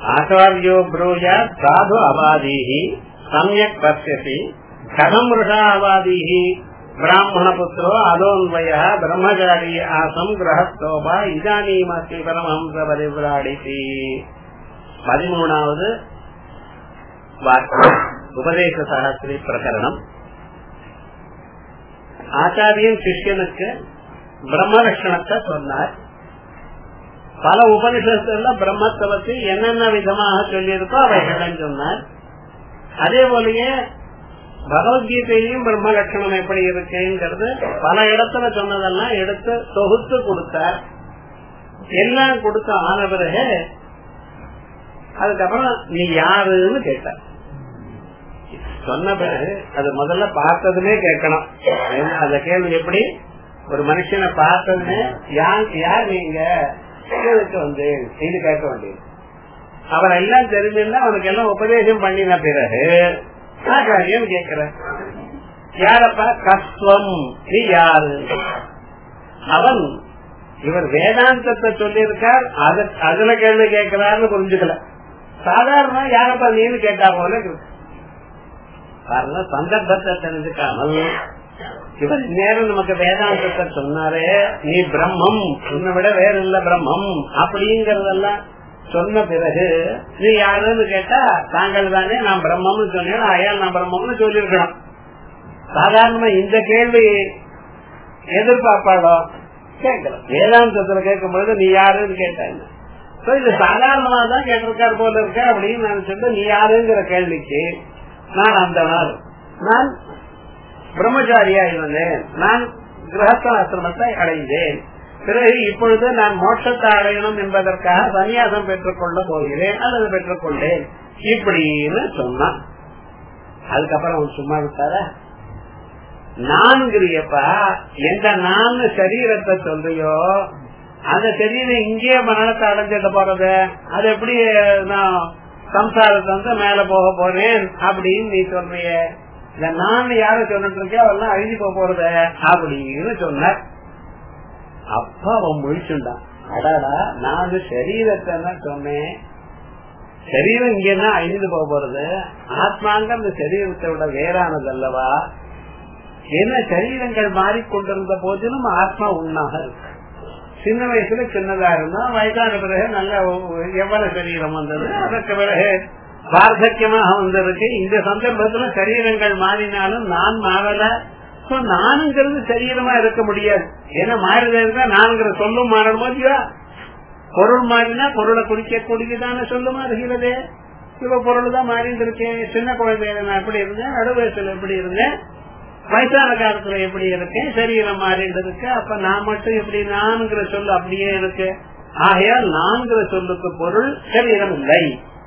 ஆச்சாரியோ ப்ரூயாத் சாது அவாதீஹி சமயக் பசியசி கதம் ருஷா அவாதீஹி பிராமண புத்திரோ அதோன்வய பிரம்மச்சாரி ஆசம் கிரகஸ்தோபா இதானீமஸ்தி பரமஹம்ச பரிவிராடிதி பதிமூணாவது வாக்கியம் உபதேச சகஸ்திரி பிரகரணம் ஆச்சாரியன் சிஷ்யனுக்கு பிரம்ம லட்சணத்தை சொன்னார் பல உபனிஷத்துல பிரம்மத்தை பத்தி என்னென்ன விதமாக சொல்லியிருக்கோ அவைகள் சொன்னார் அதே போலயே பகவத்கீதையிலும் பிரம்ம லட்சணம் எப்படி இருக்குங்கிறது பல இடத்துல சொன்னதெல்லாம் எடுத்து தொகுத்து கொடுத்தார் எல்லாம் கொடுத்த ஆன பிறகு அதுக்கப்புறம் நீ யாருன்னு கேட்டார் சொன்ன பிறகு அது முதல்ல பார்த்ததுமே கேட்கணும் அந்த கேள்வி எப்படி ஒரு மனுஷனை பார்த்ததுமே யார் யார் நீங்க எதுக்கு வந்து இது கேட்க வேண்டியது அவர் எல்லாம் தெரிஞ்சிருந்தா அவனுக்கு எல்லாம் உபதேசம் பண்ணின பிறகு ஆச்சாரியன் கேட்கிற யாரப்பா கஸ்வம் நீ யாரு அவன் இவர் வேதாந்தத்தை சொல்லியிருக்கார் அதுல கேள்வி கேட்கிறார்னு புரிஞ்சுக்கல சாதாரண யாரப்பா நீன்னு கேட்டா போல இருக்கு பாருங்க சந்தர்ப்பத்தை தெரிஞ்சுக்காமல் இவர் நேரம் நமக்கு வேதாந்தத்தை சொன்னாரே நீ பிரம்மம் உன்னை விட வேற இல்ல பிரம்மம் அப்படிங்கறதெல்லாம் சொன்ன பிறகு நீ யாருன்னு கேட்டா தாங்கள் தானே நான் பிரம்மம்னு சொன்னேன் அயால் நான் பிரம்மம்னு சொல்லிருக்கணும் சாதாரணமா இந்த கேள்வி எதிர்பார்ப்பாளோ கேட்கல வேதாந்தத்துல கேட்கும் பொழுது நீ யாருன்னு கேட்டாங்க இது சாதாரணமா தான் கேட்டிருக்காரு போல இருக்க அப்படின்னு நான் சொல்லிட்டு நீ யாருங்கிற கேள்விக்கு நான் அந்த நாள் நான் பிரம்மச்சாரியா இருந்தேன் நான் கிரகஸ்தாசிரமத்தை அடைந்தேன் பிறகு இப்பொழுது நான் மோட்சத்தை அடையணும் என்பதற்காக சன்னியாசம் பெற்றுக்கொள்ள போகிறேன் அல்லது பெற்றுக்கொண்டேன் இப்படின்னு சொன்னான் அதுக்கப்புறம் அவன் சும்மா விட்டார நான்கிறியப்பா எந்த நான் சரீரத்தை சொல்றியோ அந்த சரீரம் இங்கேயே மரணத்தை அடைஞ்சிட்டு போறது அது எப்படி நான் சம்சாரத்தை வந்து மேல போக போறேன் அப்படின்னு நீ சொல்றிய இந்த நான் யார சொல்லிட்டு இருக்கேன் அவெல்லாம் அழிஞ்சு போக போறத அப்படின்னு சொன்ன அப்பா அவன் முழிச்சுண்டான் அடாடா நான் சரீரத்தை சொன்னேன் சரீரம் இங்கன்னா அழிந்து போக போறது ஆத்மாங்க அந்த சரீரத்தை விட வேறானது அல்லவா ஏன்னா சரீரங்கள் மாறிக்கொண்டிருந்த போதிலும் ஆத்மா உண்ணாக இருக்கு சின்ன வயசுல சின்னதா இருந்தா வயதான பிறகு நல்ல எவ்வளவு சரீரம் வந்தது அதற்கு பிறகு வார்த்தக்கியமாக வந்திருக்கு இந்த சந்தர்ப்பத்துல சரீரங்கள் மாறினாலும் நான் மாறல நானுங்கிறது சரீரமா இருக்க முடியாது ஏன்னா மாறுதா இருந்தா நான்கிற சொல்லும் மாறணுமோ இல்லையா பொருள் மாறினா பொருளை குடிக்கக்கூடியதான சொல்லு மாறுகிறது இப்ப பொருள் தான் மாறிட்டு இருக்கேன் சின்ன குழந்தையில நான் எப்படி இருந்தேன் நடு வயசுல எப்படி இருந்தேன் வயசான காலத்துல எப்படி இருக்கேன் சரீரம் மாறிட்டு இருக்கு அப்ப நான் மட்டும் எப்படி நான்கிற சொல்லு அப்படியே இருக்கு ஆகையால் நான்கிற சொல்லுக்கு பொருள் சரீரம் இல்லை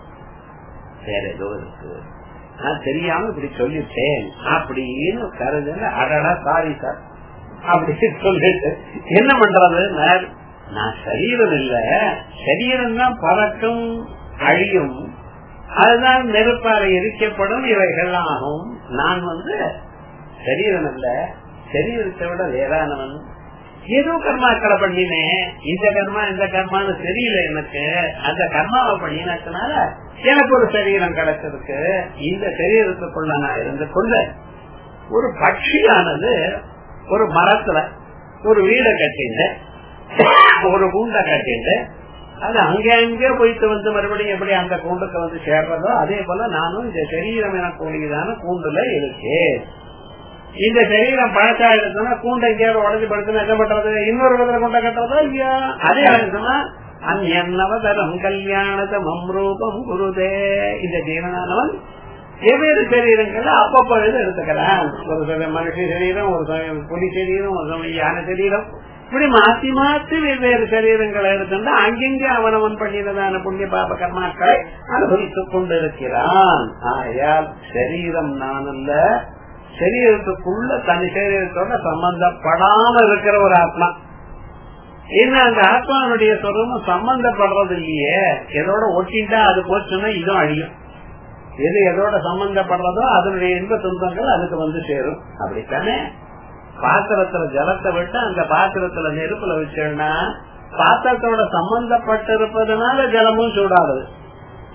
வேற ஏதோ இருக்கு நான் தெரியாம இப்படி சொல்லிட்டேன் அப்படின்னு கருதுல அடடா சாரி சார் அப்படின்னு சொல்லிட்டு என்ன பண்றது நான் சரீரம் இல்ல சரீரம் தான் பறக்கும் அழியும் அதுதான் நெருப்பால எரிக்கப்படும் இவைகள் ஆகும் நான் வந்து சரீரம் இல்ல சரீரத்தை விட வேறானவன் ஏதோ கர்மாக்களை பண்ணினேன் இந்த கர்மா இந்த கர்மான்னு தெரியல எனக்கு அந்த கர்மாவை பண்ணினதுனால எனக்கு ஒரு சரீரம் கிடைச்சிருக்கு இந்த சரீரத்துக்குள்ள நான் இருந்து கொண்டு ஒரு பட்சியானது ஒரு மரத்துல ஒரு வீடை கட்டிண்டு ஒரு கூண்டை கட்டிண்டு அது அங்கே அங்கே போயிட்டு வந்து மறுபடியும் எப்படி அந்த கூண்டுக்கு வந்து சேர்றதோ அதே போல நானும் இந்த சரீரம் எனக்கூடியதான கூண்டுல இருக்கேன் இந்த சரீரம் பழசா இருக்குன்னா கூண்டை எங்கேயாவது உடஞ்சு படுத்துனா என்ன பண்றது இன்னொரு விதத்துல கொண்ட கட்டுறதோ இல்லையா அதே இருக்குன்னா அந்நவதரம் கல்யாணத்தை மம்ரூபம் குருதே இந்த ஜீவனானவன் வெவ்வேறு சரீரங்கள்ல அப்பப்பொழுது எடுத்துக்கிறான் ஒரு சமயம் மனுஷ சரீரம் ஒரு சமயம் புலி சரீரம் ஒரு சமயம் யானை சரீரம் இப்படி மாத்தி மாத்தி வெவ்வேறு சரீரங்களை எடுத்துட்டு அங்கெங்க அவனவன் பண்ணினதான புண்ணிய பாப கர்மாக்களை அனுபவித்துக் கொண்டிருக்கிறான் ஆயால் சரீரம் நான் அல்ல சரீரத்துக்குள்ள தனி சரீரத்தோட சம்பந்தப்படாம இருக்கிற ஒரு ஆத்மா ஏன்னா அந்த ஆத்மாவுடைய சொரூபம் சம்பந்தப்படுறது இல்லையே எதோட ஒட்டிட்டா அது போச்சுன்னா இதுவும் அழியும் எது எதோட சம்பந்தப்படுறதோ அதனுடைய இன்ப துன்பங்கள் அதுக்கு வந்து சேரும் அப்படித்தானே பாத்திரத்துல ஜலத்தை விட்டு அந்த பாத்திரத்துல நெருப்புல வச்சோம்னா பாத்திரத்தோட சம்பந்தப்பட்டிருப்பதனால ஜலமும் சூடாகுது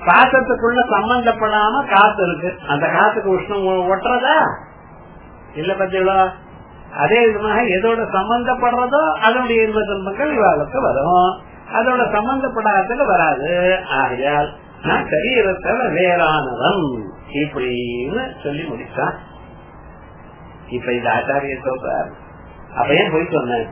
பாத்திரத்துக்குள்ள சம்பந்தப்படாம காத்து இருக்கு அந்த காத்துக்கு உஷ்ணம் ஒ- ஒட்டுறதா இல்ல பத்தியோ அதே விதமாக எதோட சம்பந்தப்படுறதோ அதனுடைய இன்ப துன்பங்கள் இவாளுக்கு வரும் அதோட சம்பந்தப்படாததுல வராது ஆகையால் நான் சரீரத்துல வேறானவன் இப்படின்னு சொல்லி முடிச்சான் இப்ப இந்த ஆச்சாரிய சொல்றார் அப்ப ஏன் போய் சொன்னேன்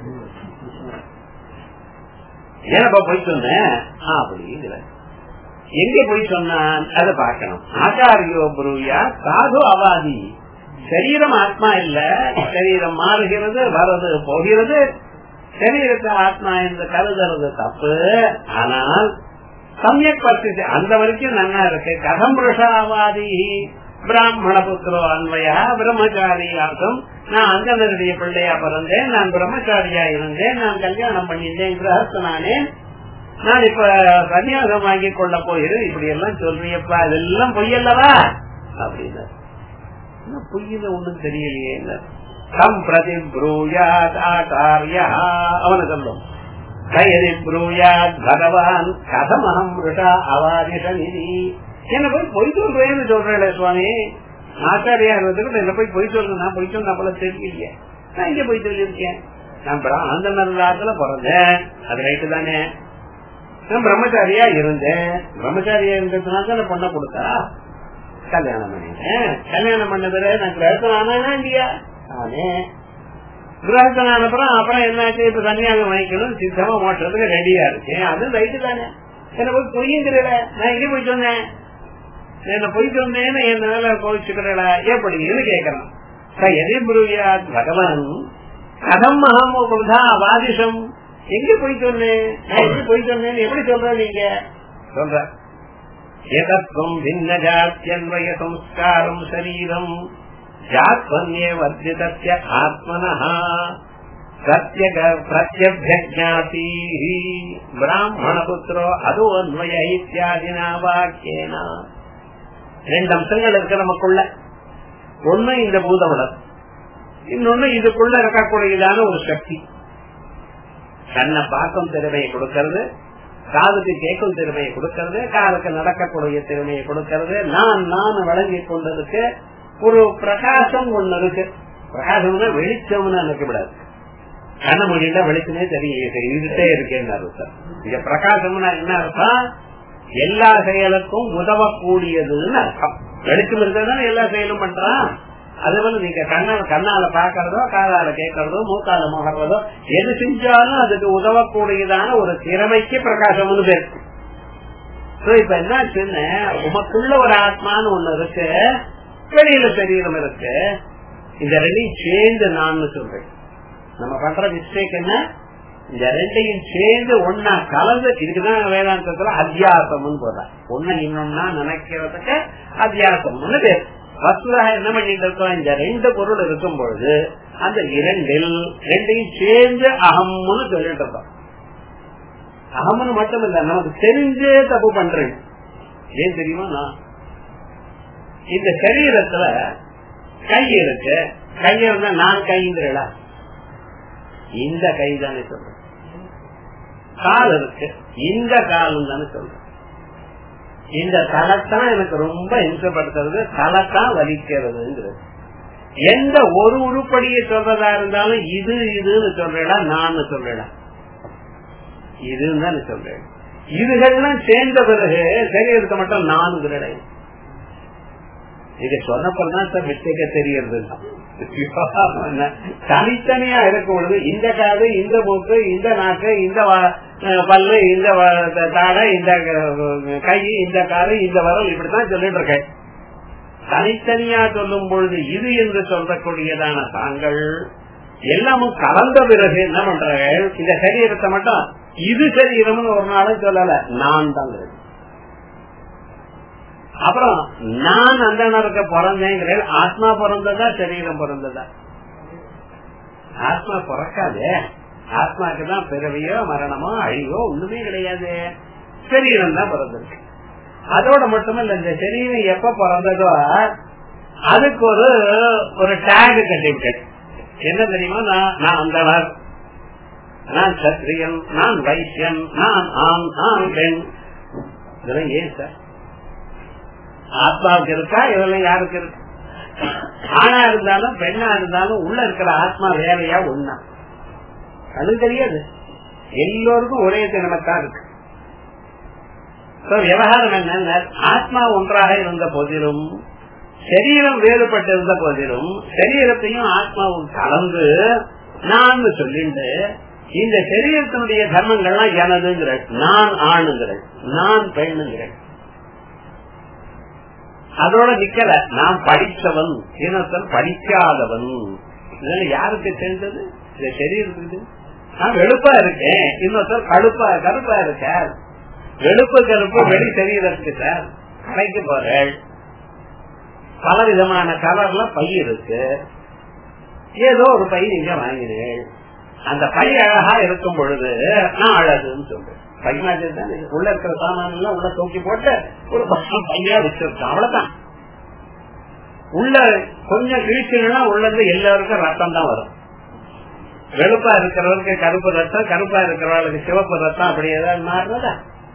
ஏனப்பா போய் சொன்னேன் அப்படிங்கிற எங்க போய் சொன்னான் அதை பார்க்கணும் ஆச்சாரியோ புருயா சாது அவாதி சரீரம் ஆத்மா இல்ல சரீரம் மாறுகிறது வரது போகிறது சரீரத்தை ஆத்மா என்று கருதுறது தப்பு ஆனால் சமயக் பரிசு அந்த வரைக்கும் நல்லா இருக்கு கதம் புருஷாவாதி பிராமண புத்திரோ அன்வயா பிரம்மச்சாரியாகும் நான் அங்கனுடைய பிள்ளையா பிறந்தேன் நான் பிரம்மச்சாரியா இருந்தேன் நான் கல்யாணம் பண்ணியிருந்தேன் கிரகஸ்தனானேன் நான் இப்ப சன்னியாசம் வாங்கி கொள்ள போகிறேன் இப்படி எல்லாம் சொல்றியப்பா இதெல்லாம் பொய்யல்லவா அப்படின்னு என்ன பொய்யில ஒண்ணும் தெரியலையே கம் பிரதி ப்ரூயாத் ஆச்சாரியா அவனை சொல்லும் கையதி ப்ரூயாத் பகவான் கதமகம் ரிஷா அவாதிஷநிதி என்ன போய் பொய் சொல்றேன்னு சொல்றேன் சுவாமி ஆச்சாரியா இருந்ததுக்கு என்ன போய் பொய் சொல்றேன் நான் பொய் சொன்ன போல தெரியலையே நான் இங்க போய் சொல்லியிருக்கேன் நான் பிராந்தனத்துல பிறந்தேன் அது ரைட்டு தானே நான் பிரம்மச்சாரியா இருந்தேன் பிரம்மச்சாரியா இருந்ததுனால தான் பொண்ணை கொடுத்தா கல்யாணம் பண்ணிட்டேன் கல்யாணம் பண்ண பிறகு நான் கிரகத்தன் ஆனா இல்லையா ஆனே கிரகத்தன் ஆனப்புறம் அப்புறம் என்னாச்சு இப்ப சன்னியாகம் வாங்கிக்கணும் சித்தமா மோட்டத்துக்கு ரெடியா இருக்கேன் அது ரைட்டு தானே என்ன போய் பொய்யுங்கிறல நான் எங்க போய் சொன்னேன் என்ன பொய் சொன்னேன்னு என்னால கோவிச்சுக்கிறா எப்படின்னு கேட்கறான் எதே புரியா பகவான் கதம் அகம் உபதா வாதிஷம் எங்க போய் சொன்னேன் நான் எங்க போய் சொன்னேன்னு எப்படி சொல்ற நீங்க சொல்ற எதத்வம் பின்ன ஜாத்தியன்வய சம்ஸ்காரம் சரீரம் ஜாத்வன்யே வர்ஜிதஸ்ய ஆத்மனः பிரத்யக பிரத்யபியாதி பிராமணபுத்திரோ அது அன்வய இத்தியாதினா வாக்கியேன ரெண்டு அம்சங்கள் இருக்கு நமக்குள்ள ஒண்ணு இந்த பூதவுடல் இன்னொன்னு இதுக்குள்ள இருக்கக்கூடியதான ஒரு சக்தி கண்ணை பார்க்கும் திறமையை கொடுக்கறது காதுக்கு கேட்கும் திறமையை கொடுக்கறது காதுக்கு நடக்கக்கூடிய திறமையை கொடுக்கறது நான் நான் வழங்கி கொண்டதுக்கு ஒரு பிரகாசம் ஒண்ணு இருக்கு பிரகாசம்னா வெளிச்சம்னு நினைக்கப்படாது கண்ண மொழியில வெளிச்சமே தெரியும் இருட்டே இருக்கேன்னு அர்த்தம் இங்க பிரகாசம்னா என்ன அர்த்தம் எல்லா செயலுக்கும் உதவக்கூடியதுன்னு அர்த்தம் வெளிச்சம் இருக்கிறது எல்லா செயலும் பண்றான் அது வந்து நீங்க கண்ணால கண்ணால பாக்குறதோ காதால கேட்கறதோ மூக்கால முகர்றதோ எது செஞ்சாலும் அதுக்கு உதவக்கூடியதான ஒரு திறமைக்கு பிரகாசம்னு பேர் So, இப்ப என்னாச்சுன்னு உமக்குள்ள ஒரு ஆத்மான்னு ஒண்ணு இருக்கு வெளியில சரீரம் இருக்கு இந்த ரெண்டையும் சேர்ந்து நான் சொல்றேன் நம்ம பண்ற மிஸ்டேக் என்ன இந்த ரெண்டையும் சேர்ந்து ஒன்னா கலந்து இதுக்குதான் வேதாந்தத்துல அத்தியாசம்னு போடுற ஒண்ணு இன்னொன்னா நினைக்கிறதுக்கு அத்தியாசம்னு பேர் வசுதாக என்ன பண்ணிட்டு இருக்கோம் இந்த ரெண்டு பொருள் இருக்கும் பொழுது அந்த இரண்டில் ரெண்டையும் சேர்ந்து அகம்னு சொல்லிட்டு இருக்கோம் அகம்னு மட்டும் இல்ல நமக்கு தெரிஞ்சே தப்பு பண்றேன் ஏன் தெரியுமா நான் இந்த சரீரத்துல கை இருக்கு கை இருந்தா நான் கைங்கிறா இந்த கை தானே சொல்றேன் கால் இருக்கு இந்த காலம் தானே சொல்றேன் இந்த தலைத்தான் எனக்கு ரொம்ப இம்சப்படுத்துறது தலைத்தான் வலிக்கிறதுங்கிறது எந்த ஒரு உருப்படியை சொல்றதா இருந்தாலும் இது இதுன்னு சொல்றா நான் சொல்றேன் இதுன்னு தான் சொல்றேன் இதுகள்லாம் சேர்ந்த பிறகு சரீரத்தை மட்டும் நான் கிடையாது இதை சொன்னப்பதான் சார் மிஸ்டேக்க தெரியறது தனித்தனியா இருக்கும் பொழுது இந்த காது இந்த மூக்கு இந்த நாக்கு இந்த பல்லு இந்த தாடை இந்த கை இந்த காது இந்த வரல் இப்படித்தான் சொல்லிட்டு இருக்கேன் தனித்தனியா சொல்லும் பொழுது இது என்று சொல்லக்கூடியதான தாங்கள் எல்லாமும் கலந்த பிறகு என்ன பண்றாங்க இந்த சரீரத்தை மட்டும் இது சரீரம்னு ஒரு நாளும் சொல்லல நான் தான் அப்புறம் நான் அந்த நேரத்தை பிறந்தேங்கிறேன் ஆத்மா பிறந்ததா சரீரம் பிறந்ததா ஆத்மா பிறக்காதே ஆத்மாக்கு தான் பிறவியோ மரணமோ அழிவோ ஒண்ணுமே கிடையாது சரீரம் தான் பிறந்திருக்கு அதோட மட்டுமல்ல இந்த சரீரம் எப்ப பிறந்ததோ அதுக்கு ஒரு ஒரு டேக் கட்டிவிட்டேன் என்ன தெரியுமா நான் அந்தனர் நான் சத்திரியன் நான் வைசியன் நான் ஆண் நான் பெண் இதெல்லாம் ஏன் சார் ஆத்மாவுக்கு இருக்கா இதெல்லாம் யாருக்கு இருக்கு ஆணா இருந்தாலும் பெண்ணா இருந்தாலும் உள்ள இருக்கிற ஆத்மா வேறையா ஒண்ணா அது தெரியாது எல்லோருக்கும் ஒரே தினமத்தான் இருக்கு விவகாரம் என்ன ஆத்மா ஒன்றாக இருந்த போதிலும் சரீரம் வேறுபட்டு இருந்த போதிலும் சரீரத்தையும் ஆத்மாவும் கலந்து நான் சொல்லிட்டு இந்த சரீரத்தினுடைய தர்மங்கள்லாம் எனதுங்கிற நான் ஆணுங்கிற நான் பெண்ணுங்கிற அதோட நிக்கல நான் படித்தவன் இனத்தன் படிக்காதவன் இதெல்லாம் யாருக்கு தெரிஞ்சது இந்த சரீரத்துக்கு நான் வெளுப்பா இருக்கேன் இன்னொருத்தர் கடுப்பா கருப்பா இருக்க வெளுப்பு கருப்பு வெளி சரீரத்துக்கு சார் கடைக்கு போறேன் பல விதமான கலர்ல பை இருக்கு ஏதோ ஒரு பை நீங்க வாங்கினேன் அந்த பை அழகா இருக்கும் பொழுது நான் அழகுன்னு சொல்றேன் பை மாதிரி தான் உள்ள இருக்கிற சாமான எல்லாம் உள்ள தூக்கி போட்டு ஒரு பையா வச்சிருக்கோம் அவ்வளவுதான் உள்ள கொஞ்சம் கிழிச்சுன்னா உள்ள இருந்து எல்லாருக்கும் ரத்தம் தான் வரும் வெளுப்பா இருக்கிறவருக்கு கருப்பு ரத்தம் கருப்பா இருக்கிறவங்களுக்கு சிவப்பு ரத்தம் அப்படி ஏதாவது மாறுறதா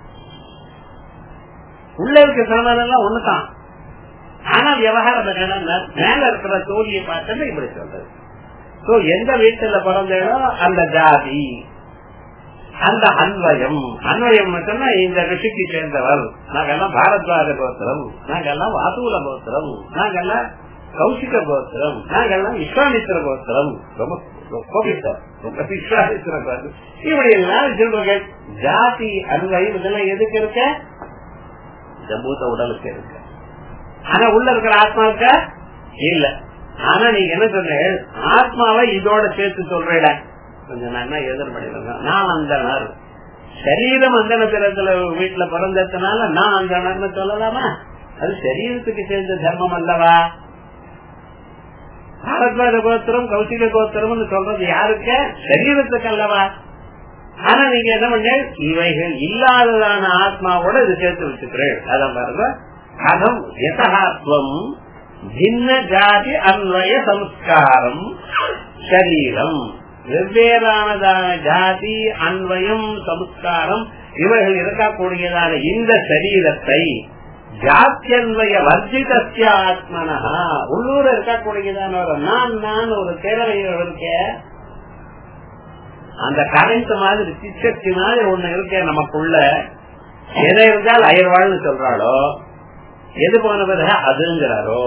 உள்ள இருக்க சாமான எல்லாம் ஒண்ணுதான் ஆனா விவகாரம் என்னன்னா மேல இருக்கிற தோழியை பார்த்தா இப்படி சொல்றது சோ எந்த வீட்டுல பிறந்தோ அந்த ஜாதி அந்த அன்வயம் அன்வயம் மட்டும்னா இந்த ரிஷிக்கு சேர்ந்தவர் நாங்கெல்லாம் பாரத்வாத கோத்திரம் நாங்கெல்லாம் வாசூல கோத்திரம் நாங்கெல்லாம் கௌசிக கோத்திரம் நாங்கெல்லாம் விஸ்வாமித்திர கோத்திரம் ரொம்ப கோபித்தர் ரொம்ப விஸ்வாமித்திர கோத்திரம் இப்படி எல்லாம் சொல்றீங்க ஜாதி அன்வயம் இதெல்லாம் எதுக்கு இருக்க இந்த மூத்த உடலுக்கு இருக்கு ஆனா உள்ள இருக்கிற ஆத்மாவுக்கு இல்ல ஆனா நீங்க என்ன சொல்ற ஆத்மாவை இதோட சேர்த்து சொல்றேன் கொஞ்சம் நல்லா எதிர்படுங்க நான் அந்தனர் சரீரம் அந்தன பிறத்துல வீட்டுல பிறந்ததுனால நான் அந்தனர்னு சொல்லலாமா அது சரீரத்துக்கு சேர்ந்த தர்மம் அல்லவா பாரத்வாத கோத்திரம் கௌசிக கோத்திரம் சொல்றது யாருக்கு சரீரத்துக்கு அல்லவா ஆனா நீங்க என்ன பண்ண இவைகள் இல்லாததான ஆத்மாவோட இது சேர்த்து வச்சுக்கிறேன் அதான் பாருங்க கதம் யதாத்வம் பின்ன ஜாதி அன்வய சம்ஸ்காரம் சரீரம் வெவ்வேறானதான ஜாதி அன்வயம் சம்ஸ்காரம் இவைகள் இருக்கக்கூடியதான இந்த சரீரத்தை ஜாத்தியன்வய வர்ஜிதஸ்ய ஆத்மனா உள்ளூர இருக்கக்கூடியதான ஒரு நான் நான் ஒரு தேவை இருக்க அந்த கரண்ட் மாதிரி சிச்சக்தி மாதிரி ஒண்ணு இருக்க நமக்குள்ள எதை இருந்தால் அயர்வாள்னு சொல்றாளோ எது போன பிறகு அதுங்கிறாரோ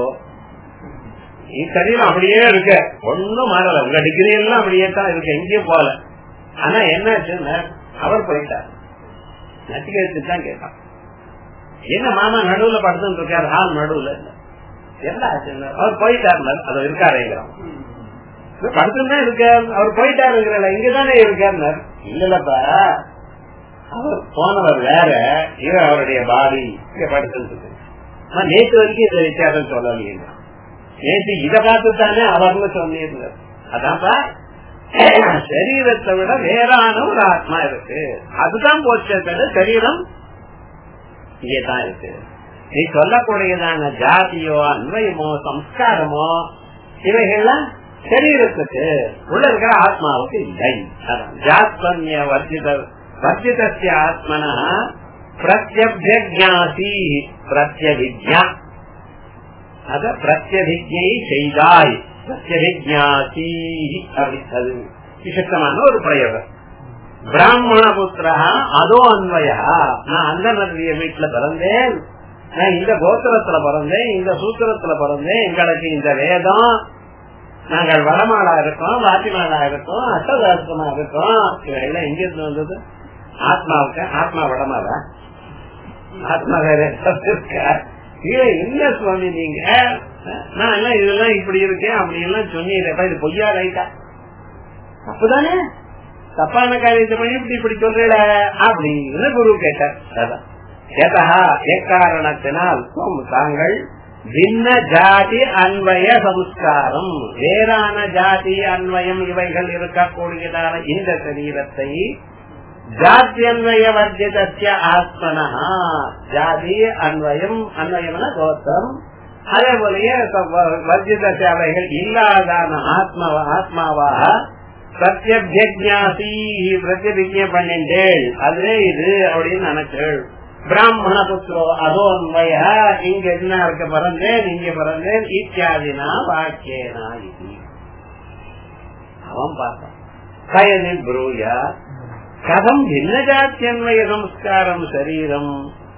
சரீரம் அப்படியே இருக்க ஒன்னும் மாறல உங்க டிகிரி எல்லாம் அப்படியே தான் இருக்கு எங்கேயும் போல ஆனா என்னாச்சுன்னா அவர் போயிட்டார் நச்சிகேத்து தான் கேட்டான் என்ன மாமா நடுவுல படுத்துட்டு இருக்காரு ஹால் நடுவுல என்ன ஆச்சுன்னா அவர் போயிட்டார் அது இருக்காருங்கிறான் படுத்துதான் இருக்கார் அவர் போயிட்டாருங்கிறல இங்கதானே இருக்காரு இல்லப்பா அவர் போனவர் வேற இவர் அவருடைய பாடி இங்க படுத்துட்டு இருக்கு நேற்று வரைக்கும் இதை வித்தியாசம் சொல்லலீங்க நேற்று இதை பார்த்துத்தானே அவர்னு சொன்னீங்க அதான்ப்பா சரீரத்தை விட வேறான ஒரு ஆத்மா இருக்கு அதுதான் போச்சே தவிர சரீரம் இங்கேதான் இருக்கு நீ சொல்லக்கூடியதான ஜாதியோ அன்வயமோ சம்ஸ்காரமோ இவைகள்லாம் சரீரத்துக்கு உள்ள இருக்கிற ஆத்மாவுக்கு இல்லை ஜாத்மன்ய வர்ஜித வர்ஜிதஸ்ய ஆத்மனா பிரத்யபியாசி பிரத்யவித்யா அத பிரத்யபிஜை செய்தாய் பிரத்யபிஜாசி அப்படி அது விசேஷமான ஒரு பிரயோகம் பிராமண புத்திரா அதோ அன்வயா நான் அந்த நதிய வீட்டுல பிறந்தேன் நான் இந்த கோத்திரத்துல பிறந்தேன் இந்த சூத்திரத்துல பிறந்தேன் எங்களுக்கு இந்த வேதம் நாங்கள் வடமாடா இருக்கோம் வாத்திமாடா இருக்கோம் அஷ்டதாசமா இருக்கோம் இவையெல்லாம் எங்க இருந்து வந்தது ஆத்மாவுக்கு ஆத்மா வடமாடா ஆத்மா வேற இல்ல சுவாமி நீங்க நான் எல்லாம் இதெல்லாம் இப்படி இருக்கேன் அப்படி எல்லாம் சொன்னீங்க இது பொய்யா ரைட்டா தப்புதானே தப்பான காரியத்தை பண்ணி இப்படி இப்படி சொல்றீட அப்படின்னு குரு கேட்டார் அதான் கேட்டா எக்காரணத்தினால் தாங்கள் பின்ன ஜாதி அன்வய சம்ஸ்காரம் வேறான ஜாதி அன்வயம் இவைகள் இருக்கக்கூடியதான இந்த சரீரத்தை ஜாத்தியன்வய வர்ஜிதஸ்ய ஆத்மனா ஜாதி அன்வயம் அன்வயம்னா கோத்திரம் அதே போலயே வர்ஜித அவைகள் இல்லாதான ஆத்மா ஆத்மாவாக பிரத்யபியாசி பிரத்யபிஜ பண்ணிட்டேள் அதுவே இது அப்படின்னு நினைச்சேள் பிராமண புத்திரோ அதோ அன்வய இங்க என்ன இருக்க பிறந்தேன் இங்க பிறந்தேன் இத்தியாதினா வாக்கியனா இது அவன் பார்த்தான் கயனில் புரூயா கதம் பின்ன ஜாத்தியன்வய சம்ஸ்காரம் சரீரம்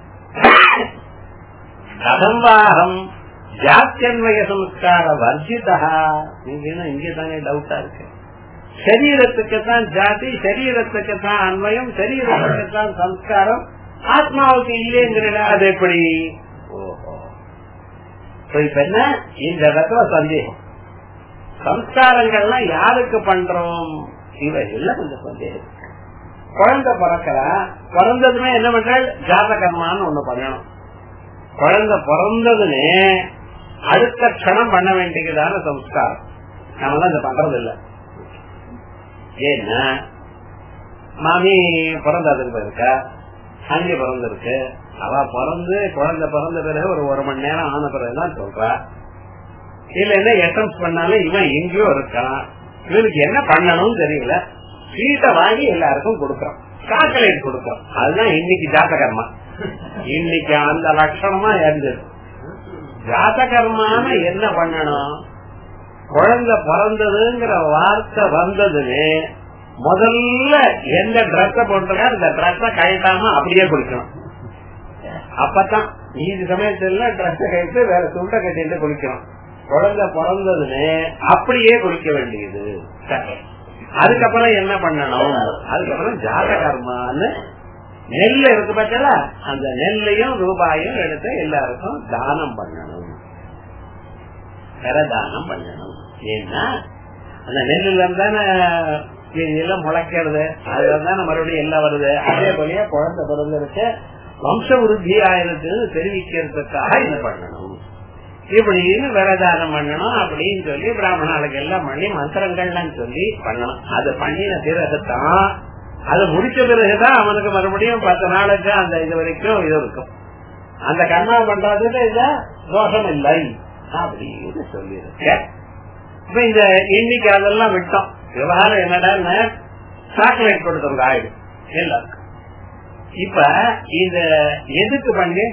கதம் வாகம் ஜாத்தியன்வய சம்ஸ்கார வர்ஜிதா நீங்க என்ன இங்கே தானே டவுட்டா இருக்கு சரீரத்துக்கு தான் ஜாதி சரீரத்துக்கு தான் அன்வயம் சரீரத்துக்கு தான் சம்ஸ்காரம் ஆத்மாவுக்கு இல்லைங்கிற அது எப்படி ஓஹோ இப்ப என்ன இந்த இடத்துல சந்தேகம் சம்ஸ்காரங்கள்லாம் யாருக்கு பண்றோம் இவைகள்ல கொஞ்சம் சந்தேகம் குழந்தை பிறக்கிறா பிறந்ததுமே என்ன பண்றாள் ஜாதகர்மான்னு ஒண்ணு பண்ணணும் குழந்தை பிறந்ததுன்னு அடுத்த க்ஷணம் பண்ண வேண்டியதான சம்ஸ்காரம் நம்ம தான் இதை பண்றது இல்ல ஏன்னா மாமி பிறந்ததுக்கு போயிருக்கா அங்கே பிறந்திருக்கு அவ பிறந்து குழந்தை பிறந்த பிறகு ஒரு ஒரு மணி நேரம் ஆன பிறகுதான் சொல்றா இல்ல எட்டம்ஸ் பண்ணாலும் இவன் எங்கேயோ இருக்கான் இவனுக்கு என்ன பண்ணணும்னு தெரியல சீட்டை வாங்கி எல்லாருக்கும் கொடுக்கறோம் சாக்லேட் கொடுக்கறோம் அதுதான் இன்னைக்கு ஜாத்தகர்மா இன்னைக்கு அந்த லட்சணமா இருந்தது ஜாத்தகர்மான என்ன பண்ணணும் குழந்தை பிறந்ததுங்கிற வார்த்தை வந்ததுன்னு முதல்ல எந்த ட்ரெஸ் போட்டிருக்கா அந்த ட்ரெஸ்ஸ கழட்டாம அப்படியே குளிக்கணும் அப்பதான் நீதி சமயத்துல ட்ரெஸ் கழித்து வேற துண்டை கட்டிட்டு குளிக்கணும் குழந்தை பிறந்ததுன்னு அப்படியே குளிக்க வேண்டியது அதுக்கப்புறம் என்ன பண்ணணும் அதுக்கப்புறம் ஜாதகர்மான்னு நெல் இருக்கு பார்த்தல அந்த நெல்லையும் ரூபாயும் எடுத்து எல்லாருக்கும் தானம் பண்ணணும் தானம் பண்ணணும் ஏன்னா அந்த நெல்லுல இருந்தானே எல்லாம் முளைக்கிறது அதுல தானே மறுபடியும் எல்லாம் வருது அதே போலயே குழந்தை பிறந்திருக்கு வம்ச விருத்தி ஆயிரத்துன்னு தெரிவிக்கிறதுக்காக இது பண்ணணும் இப்படின்னு விரதானம் பண்ணணும் அப்படின்னு சொல்லி பிராமணாளுக்கு எல்லாம் பண்ணி மந்திரங்கள்லாம் சொல்லி பண்ணணும் அது பண்ணின பிறகுதான் அது முடிச்ச பிறகுதான் அவனுக்கு மறுபடியும் பத்து நாளுக்கு அந்த இது வரைக்கும் இது இருக்கும் அந்த கர்மா பண்றதுல இல்ல தோஷம் இல்லை அப்படின்னு சொல்லி இப்ப இந்த இன்னைக்கு அதெல்லாம் விட்டோம் விவகாரம் என்னடா சாக்லேட் கொடுத்தவங்க ஆயிடும் எல்லாருக்கும் இப்ப இந்த எதுக்கு பண்ணி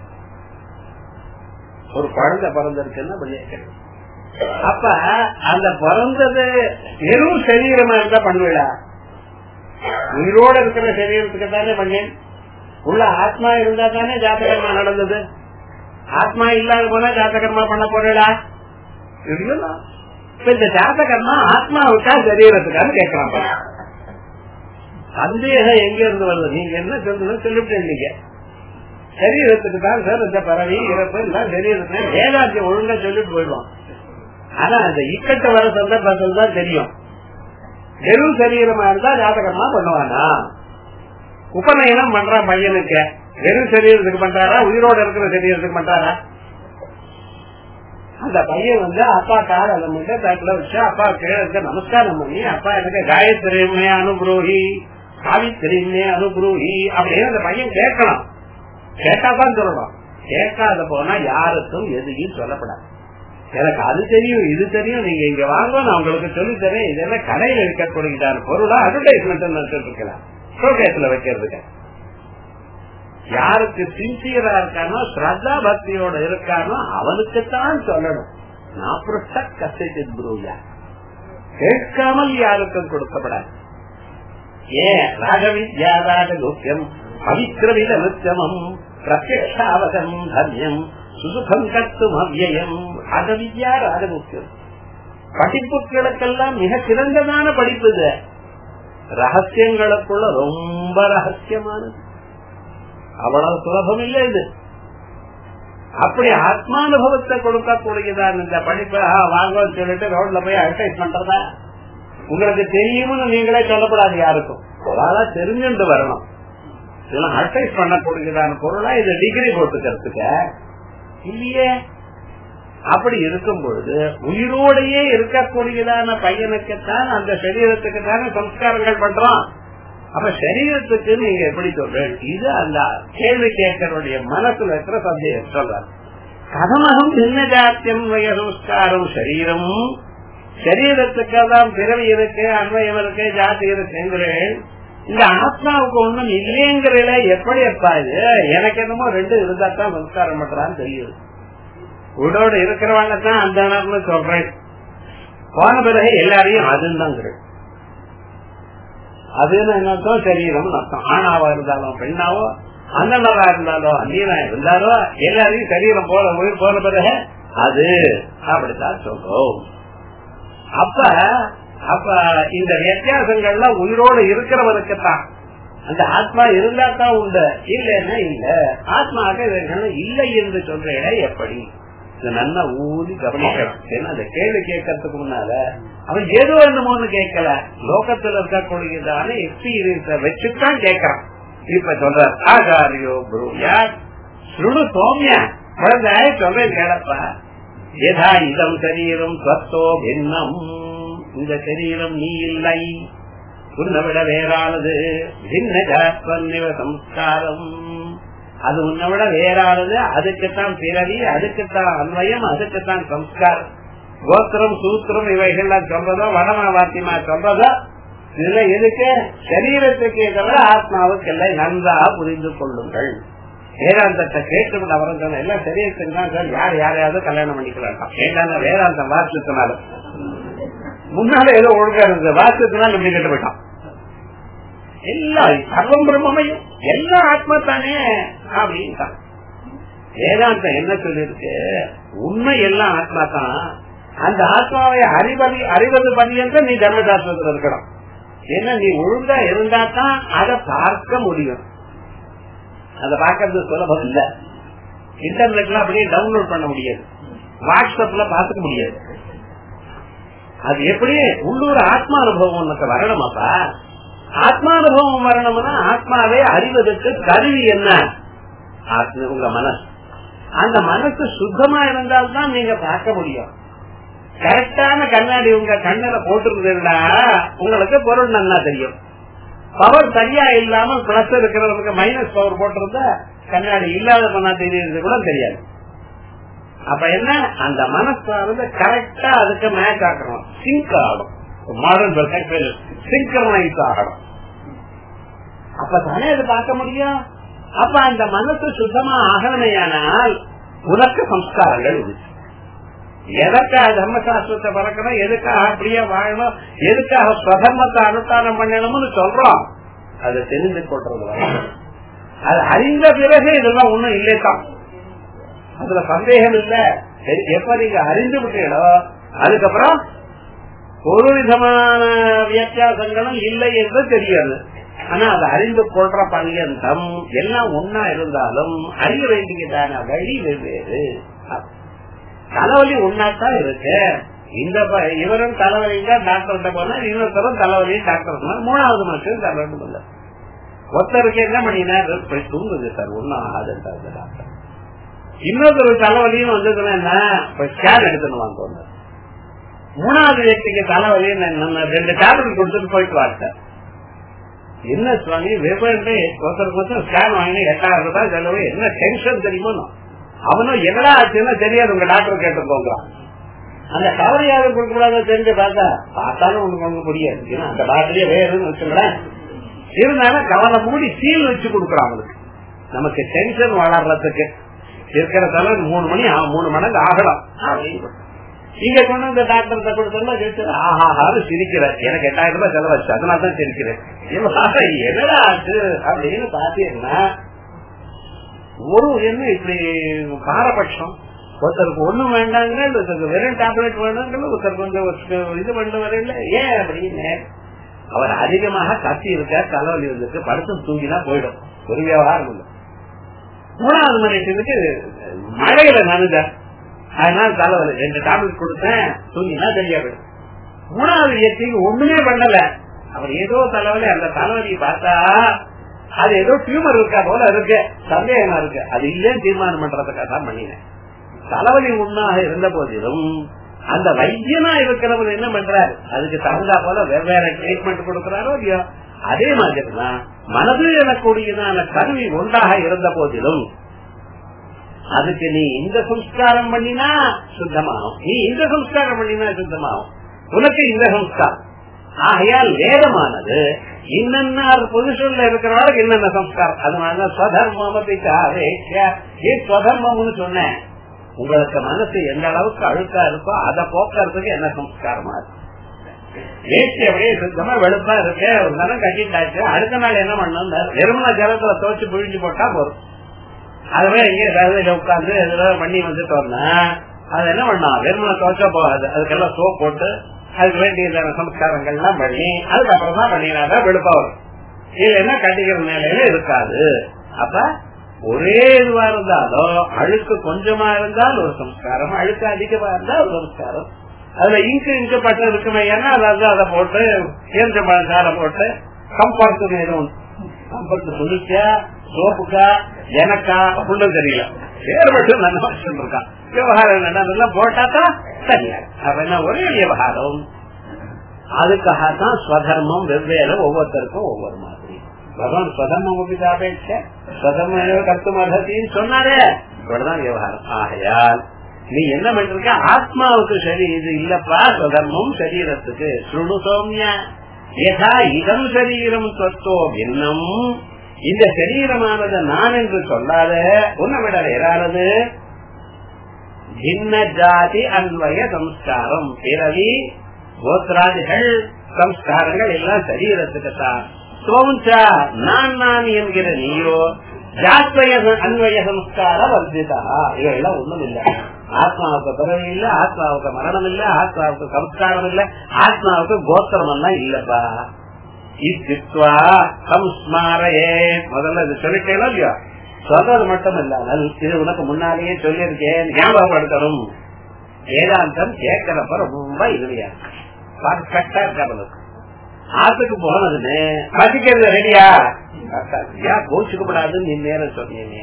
ஒரு குழந்தை பிறந்திருக்குன்னா பண்ணிருக்கேன் அப்ப அந்த பிறந்தது வெறும் சரீரமா இருந்தா பண்ணுவிடா உயிரோட இருக்கிற சரீரத்துக்கு தானே பண்ணேன் உள்ள ஆத்மா இருந்தா தானே ஜாத்தகர்மா நடந்தது ஆத்மா இல்லாத போனா ஜாத்தகர்மா பண்ண போறடா இல்லையா இப்ப இந்த ஜாத்தகர்மா ஆத்மாவுக்கா சரீரத்துக்கான்னு கேட்கறான் சந்தேகம் எங்க இருந்து வருது நீங்க என்ன சொல்லணும் சொல்லிவிட்டேன் நீங்க சரீரத்துக்கு தான் சார் இந்த பறவை இறப்பு எல்லாம் சரீரத்துக்கு வேதாந்தியம் ஒழுங்கா சொல்லிட்டு போயிடுவான் ஆனா அந்த இக்கட்டு வர சந்தர்ப்பத்தில் தான் தெரியும் வெறும் சரீரமா இருந்தா ஜாதகமா பண்ணுவானா உபநயனம் பண்றான் பையனுக்கு வெறும் சரீரத்துக்கு பண்றாரா உயிரோட இருக்கிற சரீரத்துக்கு பண்றாரா அந்த பையன் வந்து அப்பா கால நம்மகிட்ட தட்டுல வச்சு அப்பா கீழே இருக்க நமஸ்காரம் பண்ணி அப்பா எனக்கு காயத்ரியுமே அனுபுரோஹி சாவித்திரியுமே அனுபுரோஹி அப்படின்னு அந்த பையன் கேட்கலாம் கேட்டாதான் சொல்லணும் கேட்காத போனா யாருக்கும் எதையும் சொல்லப்படாது எனக்கு அது தெரியும் இது தெரியும் நீங்க இங்க வாங்க நான் உங்களுக்கு சொல்லி தரேன் இதெல்லாம் கடையில் இருக்கக்கூடியதான பொருளா அட்வர்டைஸ்மெண்ட் நினைச்சிட்டு இருக்கலாம் ஷோகேஸ்ல வைக்கிறதுக்கு யாருக்கு சின்சியரா இருக்கானோ ஸ்ரத்தா பக்தியோட இருக்கானோ அவனுக்குத்தான் சொல்லணும் நான் புருஷ கசைக்கு குருயா கேட்காமல் யாருக்கும் கொடுக்கப்படாது ஏன் ராகவித்யா ராஜகுக்கியம் பவித்ரவித நிருத்தமம் பிரத்யக்ஷாவகம் தர்மியம் சுசுகம் கத்தும் அவ்யயம் ராகவித்யா ராஜகுக்கியம் படிப்புகளுக்கெல்லாம் மிக சிறந்ததான படிப்பு இது ரகசியங்களுக்குள்ள ரொம்ப ரகசியமானது அவ்வளவு சுலபம் இல்லை இது அப்படி ஆத்மானுபவத்தை கொடுக்கக்கூடியதான் இந்த படிப்பை வாங்க சொல்லிட்டு ரோட்ல போய் அட்வைஸ் பண்றதா உங்களுக்கு தெரியும்னு நீங்களே சொல்லக்கூடாது யாருக்கும் அதாவது தெரிஞ்சுட்டு வரணும் இதெல்லாம் அட்வைஸ் பண்ணக்கூடியதான பொருளா இது டிகிரி போட்டுக்கிறதுக்கு இல்லையே அப்படி இருக்கும் பொழுது உயிரோடையே இருக்கக்கூடியதான பையனுக்குத்தான் அந்த சரீரத்துக்கு தானே சம்ஸ்காரங்கள் பண்றோம் அப்ப சரீரத்துக்கு நீங்க எப்படி சொல்றேன் இது அந்த கேள்வி கேட்கறவருடைய மனசுல இருக்கிற சந்தேகம் சொல்றாரு கதமகம் சின்ன ஜாத்தியம் சம்ஸ்காரம் சரீரம் சரீரத்துக்கெல்லாம் பிறவி இருக்கு அன்வயம் இருக்கு ஜாதி இருக்குங்கிறேன் இந்த ஆத்மாவுக்கு ஒண்ணும் இல்லைங்கிறதுல எப்படி அப்பா இது எனக்கு என்னமோ ரெண்டு இருந்தா தான் சம்ஸ்காரம் பண்றான்னு தெரியுது உடோடு இருக்கிறவங்க தான் அந்த நேரம்னு சொல்றேன் போன பிறகு எல்லாரையும் அதுன்னு அதுன்னு என்னத்தான் சரீரம் அர்த்தம் ஆணாவா இருந்தாலும் பெண்ணாவோ அண்ணனவா இருந்தாலோ அந்நியனா இருந்தாலோ எல்லாரையும் சரீரம் போல உயிர் போன பிறகு அது அப்படித்தான் சொல்றோம் அப்ப அப்ப இந்த வித்தியாசங்கள்லாம் உயிரோடு இருக்கிறவனுக்குத்தான் அந்த ஆத்மா இருந்தா தான் உண்டு இல்லைன்னா இல்ல ஆத்மாக்க இல்லை என்று சொல்ற இடம் எப்படி இத நல்லா ஊதி கவனிக்கணும் ஏன்னா அந்த கேள்வி கேட்கறதுக்கு முன்னால அவன் ஏதோ என்னமோன்னு கேட்கல லோகத்துல இருக்கக்கூடியதான எக்ஸ்பீரியன்ஸ வச்சுதான் கேட்கறான் இப்ப சொல்ற ஆகாரியோ ப்ரூயா சுடு சோமியா குழந்தை சொல்றேன் கேளப்பா ஏதா இதம் சரீரம் சத்தோ பின்னம் இந்த சரீரம் நீ இல்லை உன்னை விட வேறானது பின்ன ஜாஸ்வன்னிவ சம்ஸ்காரம் அது உன்னை விட வேறானது அதுக்குத்தான் பிறவி அதுக்குத்தான் அன்வயம் அதுக்குத்தான் சம்ஸ்காரம் கோத்திரம் சூத்திரம் இவைகள்லாம் சொல்றதோ வடமா வாத்தியமா சொல்றதோ இதுல எதுக்கு சரீரத்துக்கு தவிர ஆத்மாவுக்கு எல்லாம் நன்றாக புரிந்து கொள்ளுங்கள் வேதாந்தத்தை கேட்டு அவரும் சொன்ன எல்லாம் சரீரத்துக்கு தான் சார் யார் யாரையாவது கல்யாணம் பண்ணிக்கலாம் ஏன்னா வேதாந்தம் வாசித்தனால முன்னால ஏதோ ஒழுங்கா இருந்தது வாசித்தனால இப்படி கட்டு போயிட்டான் எல்லாம் சர்வம் பிரம்மையும் எல்லாம் ஆத்மா தானே அப்படின்ட்டான் வேதாந்தம் என்ன சொல்லிருக்கு உண்மை எல்லாம் ஆத்மா தான் அந்த ஆத்மாவை அறிவதி அறிவது பரியந்த நீ தர்மசாஸ்திரத்தில் இருக்கணும் ஏன்னா நீ ஒழுங்கா இருந்தா தான் அதை பார்க்க முடியும் அதை பார்க்கறது சுலபம் இல்ல இன்டர்நெட்ல அப்படியே டவுன்லோட் பண்ண முடியாது வாட்ஸ்அப்ல பாத்துக்க முடியாது அது எப்படி உள்ளூர் ஆத்மா அனுபவம் உனக்கு வரணுமாப்பா ஆத்மானுபவம் வரணும்னா ஆத்மாவை அறிவதற்கு கருவி என்ன உங்க மனசு அந்த மனசு சுத்தமா இருந்தால்தான் நீங்க பார்க்க முடியும் கரெக்டான கண்ணாடி உங்க கண்ணில போட்டுருந்தா உங்களுக்கு பொருள் நல்லா தெரியும் பவர் சரியா இல்லாம பிளஸ் இருக்கிறவங்களுக்கு மைனஸ் பவர் போட்டிருந்தா கண்ணாடி இல்லாத பண்ணா தெரியுறது கூட தெரியாது அப்ப என்ன அந்த மனசானது கரெக்டா அதுக்கு மேட்ச் ஆக்கணும் சிங்க் ஆகணும் மாடர்ன் சிங்கரனைஸ் ஆகணும் அப்ப தானே அது பார்க்க முடியும் அப்ப அந்த மனசு சுத்தமா ஆகணுமையானால் உனக்கு சம்ஸ்காரங்கள் இருக்கு எதற்காக தர்மசாஸ்திரத்தை பறக்கணும் எதுக்காக அப்படியே வாழணும் எதுக்காக பிரதமத்தை அனுஷ்டானம் பண்ணணும்னு சொல்றோம் அதை தெரிந்து கொள்றது அது அறிந்த பிறகு இதெல்லாம் ஒண்ணும் இல்லைதான் அதுல சந்தேகம் இல்ல எப்ப நீங்க அறிந்து விட்டீங்களோ அதுக்கப்புறம் ஒரு விதமான வித்தியாசங்களும் இல்லை என்று தெரியாது ஆனா அதை அறிந்து கொள்ற பர்யந்தம் எல்லாம் ஒன்னா இருந்தாலும் அறிய வேண்டியதான வழி வெவ்வேறு தலைவலி ஒன்னாத்தான் இருக்கு இந்த இவரும் தலைவலிங்க டாக்டர்கிட்ட போனா இன்னொருத்தரும் தலைவலி டாக்டர் மூணாவது மனுஷன் தலைவலி இல்ல ஒருத்தருக்கு என்ன பண்ணினா போய் தூங்குது சார் ஒன்னும் ஆகாதுன்றாரு டாக்டர் இன்னொருத்தர் தலைவலின்னு வந்ததுன்னா என்ன ஸ்கேன் எடுத்துன்னு வாங்க மூணாவது వ్యక్తికి தலைவலி ரெண்டு டேப்லெட் கொடுத்துட்டு போயிட்டு வாங்க என்ன சுவாமி வெவ்வேறு ஒருத்தருக்கு ஒருத்தர் ஸ்கேன் வாங்கினா எட்டாயிரம் ரூபாய் செலவு என்ன டென்ஷன் தெரியுமோ அவனும் என்னடா ஆச்சுன்னா தெரியாது உங்க டாக்டர் கேட்டு போங்க அந்த கவலையாவது கொடுக்க கூடாது தெரிஞ்சு பார்த்தா பார்த்தாலும் உனக்கு ஒண்ணு புரியாது ஏன்னா அந்த டாக்டரே வேறுன்னு வச்சுங்களேன் இருந்தாலும் கவலை மூடி சீல் வச்சு கொடுக்குறான் அவனுக்கு நமக்கு டென்ஷன் வளர்றதுக்கு இருக்கிற தலை மூணு மணி மூணு மடங்கு ஆகலாம் அப்படின்னு இங்க கொண்டு வந்து டாக்டர் கொடுத்தா ஆஹாஹாரு சிரிக்கிறார் எனக்கு எட்டாயிரம் ரூபாய் செலவாச்சு அதனால தான் சிரிக்கிறேன் என்னடா ஆச்சு அப்படின்னு பாத்தீங்கன்னா ஒரு என்ன இப்படி பாரபட்சம் ஒருத்தருக்கு ஒண்ணும் வேண்டாங்க ஒருத்தருக்கு வெறும் டேப்லெட் வேண்டாங்க ஒருத்தருக்கு கொஞ்சம் இது பண்ண வரையில ஏன் அப்படின்னு அவர் அதிகமாக கத்தி இருக்க தலைவலி வந்துருக்கு படுத்து தூங்கினா போயிடும் ஒரு விவகாரம் இல்லை மூணாவது மணிக்கு மழையில நனுங்க அதனால தலைவலி ரெண்டு டேப்லெட் கொடுத்தேன் தூங்கினா சரியா போயிடும் மூணாவது இயற்கைக்கு ஒண்ணுமே பண்ணல அவர் ஏதோ தலைவலி அந்த தலைவலியை பார்த்தா அது ஏதோ டியூமர் இருக்கா போல இருக்கு சந்தேகமா இருக்கு அது இல்லைன்னு தீர்மானம் பண்றதுக்காக தான் பண்ணினேன் தலைவலி உண்ணாக இருந்த போதிலும் அந்த வைத்தியனா இருக்கிறவர் என்ன பண்றாரு அதுக்கு தகுந்தா போல வெவ்வேறு ட்ரீட்மெண்ட் கொடுக்கிறாரோ இல்லையோ அதே மாதிரிதான் மனது எனக்கூடியதான கருவி ஒன்றாக இருந்த போதிலும் அதுக்கு நீ இந்த சம்ஸ்காரம் பண்ணினா சுத்தமாகும் நீ இந்த சம்ஸ்காரம் பண்ணினா சுத்தமாகும் உனக்கு இந்த சம்ஸ்காரம் ஆகையால் வேதமானது இன்னென்ன பொசிஷன்ல இருக்கிறவங்களுக்கு என்னென்ன சம்ஸ்காரம் அதனால ஸ்வதர்மமதிக்காரே ஏன் ஸ்வதர்மம்னு சொன்னேன் உங்களுக்கு மனசு எந்த அளவுக்கு அழுக்கா இருக்கோ அதை போக்குறதுக்கு என்ன சம்ஸ்காரமா இருக்கு வேஷ்டி அப்படியே சுத்தமா வெளுப்பா இருக்கு ஒரு தினம் கட்டிட்டாச்சு அடுத்த நாள் என்ன பண்ணணும் வெறுமன ஜலத்துல துவச்சு புழிஞ்சு போட்டா போதும் அதுவே எங்க ரயில உட்காந்து இதெல்லாம் பண்ணி வந்துட்டு வந்தா அது என்ன பண்ணா வெறுமனை துவச்சா போகாது அதுக்கெல்லாம் சோப் போட்டு அதுக்கு வேண்டிய சம்ஸ்காரங்கள் எல்லாம் பண்ணி அதுக்கப்புறம் தான் பண்ணினாங்க வெளுப்பா வரும் இல்லைன்னா கட்டிக்கிற நிலையில இருக்காது அப்ப ஒரே இதுவா இருந்தாலும் அழுக்கு கொஞ்சமா இருந்தால் ஒரு சம்ஸ்காரம் அழுக்கு அதிகமா இருந்தால் ஒரு சம்ஸ்காரம் அதுல இங்கு இங்கு பட்டு இருக்குமே ஏன்னா அதாவது அதை போட்டு ஏந்த சாரை போட்டு கம்ஃபர்ட் எதுவும் கம்ஃபர்ட் குளிச்சா சோப்புக்கா எனக்கா அப்படின்னு தெரியல பேர் மட்டும் நல்லா இருக்கான் விவகாரம் நடந்ததெல்லாம் போட்டா தான் சரியா அப்ப என்ன ஒரே விவகாரம் அதுக்காகத்தான் ஸ்வதர்மம் வெவ்வேறு ஒவ்வொருத்தருக்கும் ஒவ்வொரு மாதிரி பகவான் ஸ்வதர்மம் உபிதாபேட்ச ஸ்வதர்ம கருத்து மதத்தின்னு சொன்னாரே இவ்வளவுதான் விவகாரம் ஆகையால் நீ என்ன பண்ணிருக்க ஆத்மாவுக்கு சரி இது இல்லப்பா ஸ்வதர்மம் சரீரத்துக்கு சுணு சௌமிய யதா இதம் சரீரம் சொத்தோ பின்னம் இந்த சரீரமானது நான் என்று சொல்லாத உன்னை விட வேறானது பின்ன ஜாதி அன்வய சம்ஸ்காரம் பிறவி கோத்ராதிகள் சம்ஸ்காரங்கள் எல்லாம் சரீரத்துக்கு தான் சோம்சா நான் நான் என்கிற நீயோ ஜாத்வய அன்வய சம்ஸ்கார வர்ஜிதா இவையெல்லாம் ஒண்ணும் இல்ல ஆத்மாவுக்கு பிறவி இல்ல ஆத்மாவுக்கு மரணம் இல்ல ஆத்மாவுக்கு சம்ஸ்காரம் இல்ல ஆத்மாவுக்கு கோத்திரம் எல்லாம் இல்லப்பா இத்தித்வா சம்ஸ்மாரையே முதல்ல இது சொல்லிட்டேன் இல்லையா சொல்றது மட்டும் இல்லாமல் இது உனக்கு முன்னாலேயே சொல்லியிருக்கேன் ஞாபகப்படுத்தணும் வேதாந்தம் கேட்கிறப்ப ரொம்ப இதுலையா பர்ஃபெக்டா இருக்கிறதுக்கு ஆத்துக்கு போனதுன்னு பசிக்கிறது ரெடியா ஏன் கோச்சுக்கப்படாதுன்னு நீ நேரம் சொன்னீங்க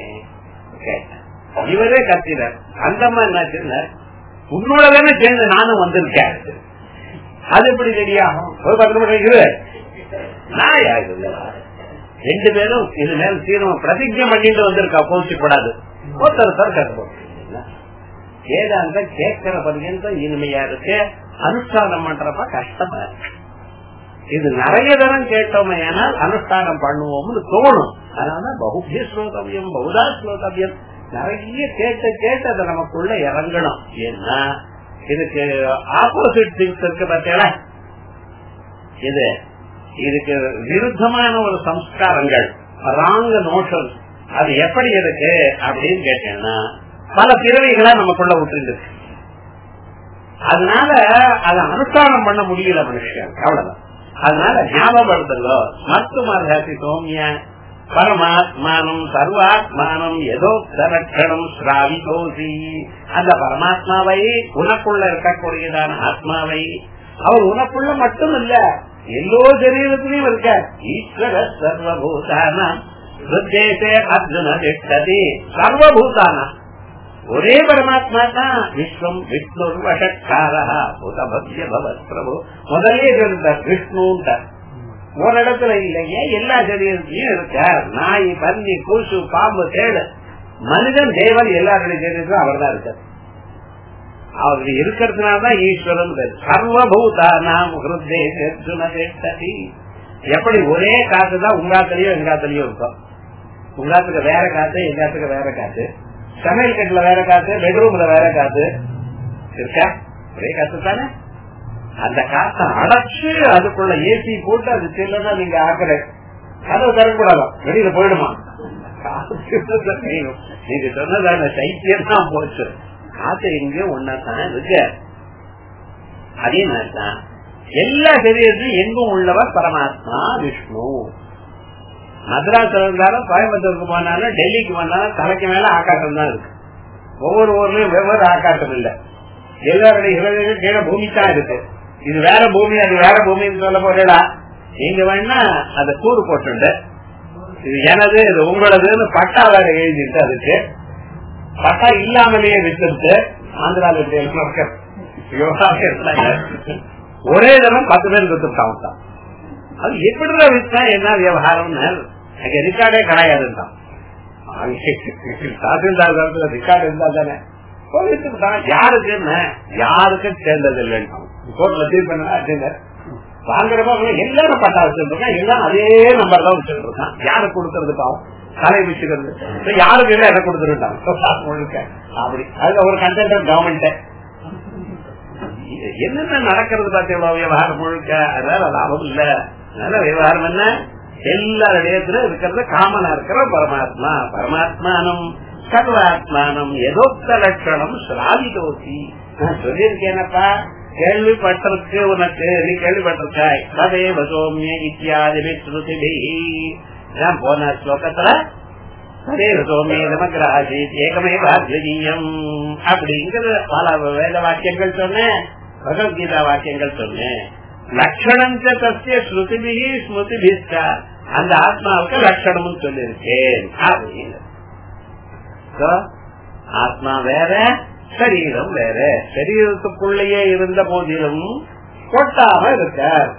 இவரே கத்தினார் அந்தம்மா என்ன உன்னோட தானே சேர்ந்து நானும் வந்திருக்கேன் அது எப்படி ரெடியாகும் ஒரு பத்து மணி நான் யாரு ரெண்டு பேரும் இது மேல சீரம் பிரதிஜை பண்ணிட்டு வந்திருக்கா கோச்சிப்படாது ஒருத்தர் சார் கருப்போம் வேதாந்தம் கேட்கிற பர்யந்தம் இனிமையா இருக்கு அனுஷ்டானம் பண்றப்ப கஷ்டமா இருக்கு இது நிறைய தரம் கேட்டோமே ஆனால் அனுஷ்டானம் பண்ணுவோம்னு தோணும் அதனால பகுபிய ஸ்லோகவியம் பகுதா ஸ்லோகவியம் நிறைய கேட்டு கேட்டு அதை நமக்குள்ள இறங்கணும் ஏன்னா இதுக்கு ஆப்போசிட் திங்ஸ் இருக்கு பார்த்தீங்களா இது இதுக்கு விருத்தமான ஒரு சம்ஸ்காரங்கள் ராங் நோஷன் அது எப்படி இருக்கு அப்படின்னு கேட்டீங்கன்னா பல பிறவைகளா நமக்குள்ள விட்டு அதனால அதை அனுஷ்டானம் பண்ண முடியல மனுஷன் அவ்வளவுதான் அதனால ஞாபகப்படுத்தலோ மருத்துவமாதி சோமிய பரமாத்மானம் சர்வாத்மானம் ஏதோ தரட்சணம் ஸ்ராவிதோசி அந்த பரமாத்மாவை உனக்குள்ள இருக்கக்கூடியதான ஆத்மாவை அவர் உனக்குள்ள மட்டும் இல்ல எல்லோ சரீரத்திலையும் இருக்க ஈஸ்வர சர்வபூதான ஹிருதேசே அர்ஜுன திட்டதி சர்வபூதான ஒரே பரமாத்மா தான் விஸ்வம் விஷ்ணு வஷக்காரா புதபத்ய பவத் பிரபு முதலே இருந்தார் விஷ்ணுன்ற ஒரு இடத்துல இல்லைங்க எல்லா சரீரத்திலையும் இருக்கார் நாய் பன்னி கூசு பாம்பு தேடு மனிதன் தேவன் எல்லாருடைய சரீரத்திலும் அவர் தான் இருக்கார் அவர் இருக்கிறதுனாலதான் ஈஸ்வரன் சர்வபூதானாம் ஹிருதேசி எப்படி ஒரே காத்து தான் உங்காத்திலயும் எங்காத்திலயும் இருக்கும் உங்காத்துக்கு வேற காத்து எங்காத்துக்கு வேற காத்து சமையல் கட்டுல வேற காத்து பெட்ரூம்ல வேற காத்து இருக்கா ஒரே காத்து தானே அந்த காத்த அடைச்சு அதுக்குள்ள ஏசி போட்டு அது செல்லதா நீங்க ஆக்கல கதவு தரக்கூடாது வெளியில போயிடுமா நீங்க சொன்னதான சைத்தியம் தான் போச்சு காத்து எங்கேயும் ஒன்னாதான் இருக்கு அதே மாதிரிதான் எல்லா சரீரத்திலும் எங்கும் உள்ளவர் பரமாத்மா விஷ்ணு மദ്രാസ് இருந்தாலும் கோயம்புத்தூருக்கு போனாலும் டெல்லிக்கு போனாலும் தலைக்கு மேல ஆக்காட்டம் தான் இருக்கு ஒவ்வொரு ஊர்லயும் வெவ்வேறு ஆக்காட்டம் இல்ல எல்லாருடைய ஹிரதயம் கீழே பூமி தான் இருக்கு இது வேற பூமி அது வேற பூமின்னு சொல்ல போறா நீங்க வேணா அத கூறு போட்டு இது எனது இது உங்களதுன்னு பட்டா வேற எழுதிட்டு அதுக்கு பட்டா இல்லாமலேயே வித்துட்டு ஆந்திரால ஒரே தரம் பத்து பேர் வித்துட்டான் அது எப்படி வித்தா என்ன விவகாரம்னு அங்க ரிக்கார்டே கிடையாதுதான் தாசில்தார் காலத்துல ரிக்கார்டு இருந்தா தானே யாருக்கு என்ன யாருக்கும் சேர்ந்தது இல்லைன்னு கோர்ட்ல தீர்ப்பு வாங்குறப்ப எல்லாரும் பட்டா வச்சிருக்கான் எல்லாம் அதே நம்பர் தான் வச்சுட்டு இருக்கான் யாரு கொடுக்கறது பாவம் தலை வச்சுக்கிறது யாருக்கு இல்ல என்ன கொடுத்துருட்டாங்க முழுக்க அப்படி அதுக்கு ஒரு கண்டென்ட் கவர்மெண்ட் என்னென்ன நடக்கிறது பார்த்தீங்களா விவகாரம் முழுக்க அதனால லாபம் இல்ல அதனால விவகாரம் என்ன எல்லா இடத்துல இருக்கிறது காமனா இருக்கிற பரமாத்மா பரமாத்மானம் சர்வாத்மானம் எதோக்த லட்சணம் ஸ்ராவிதோசி நான் சொல்லியிருக்கேனப்பா கேள்விப்பட்டிருக்கு உனக்கு நீ கேள்விப்பட்டிருக்காய் அதே வசோமிய இத்தியாதி ஸ்ருதிபி நான் போன ஸ்லோகத்துல அதே வசோமிய நமகிராசி ஏகமே பாத்வீயம் அப்படிங்கிற பல வேத வாக்கியங்கள் சொன்னேன் பகவத்கீதா வாக்கியங்கள் சொன்னேன் லட்சணம் தசிய ஸ்ருதிபி ஸ்மிருதிபிஸ்டா அந்த ஆத்மாவுக்கு லட்சணமும் சொல்லியிருக்கேன் அப்படின்னு ஆத்மா வேற சரீரம் வேற சரீரத்துக்குள்ளேயே இருந்த போதிலும் ஒட்டாம இருக்கார்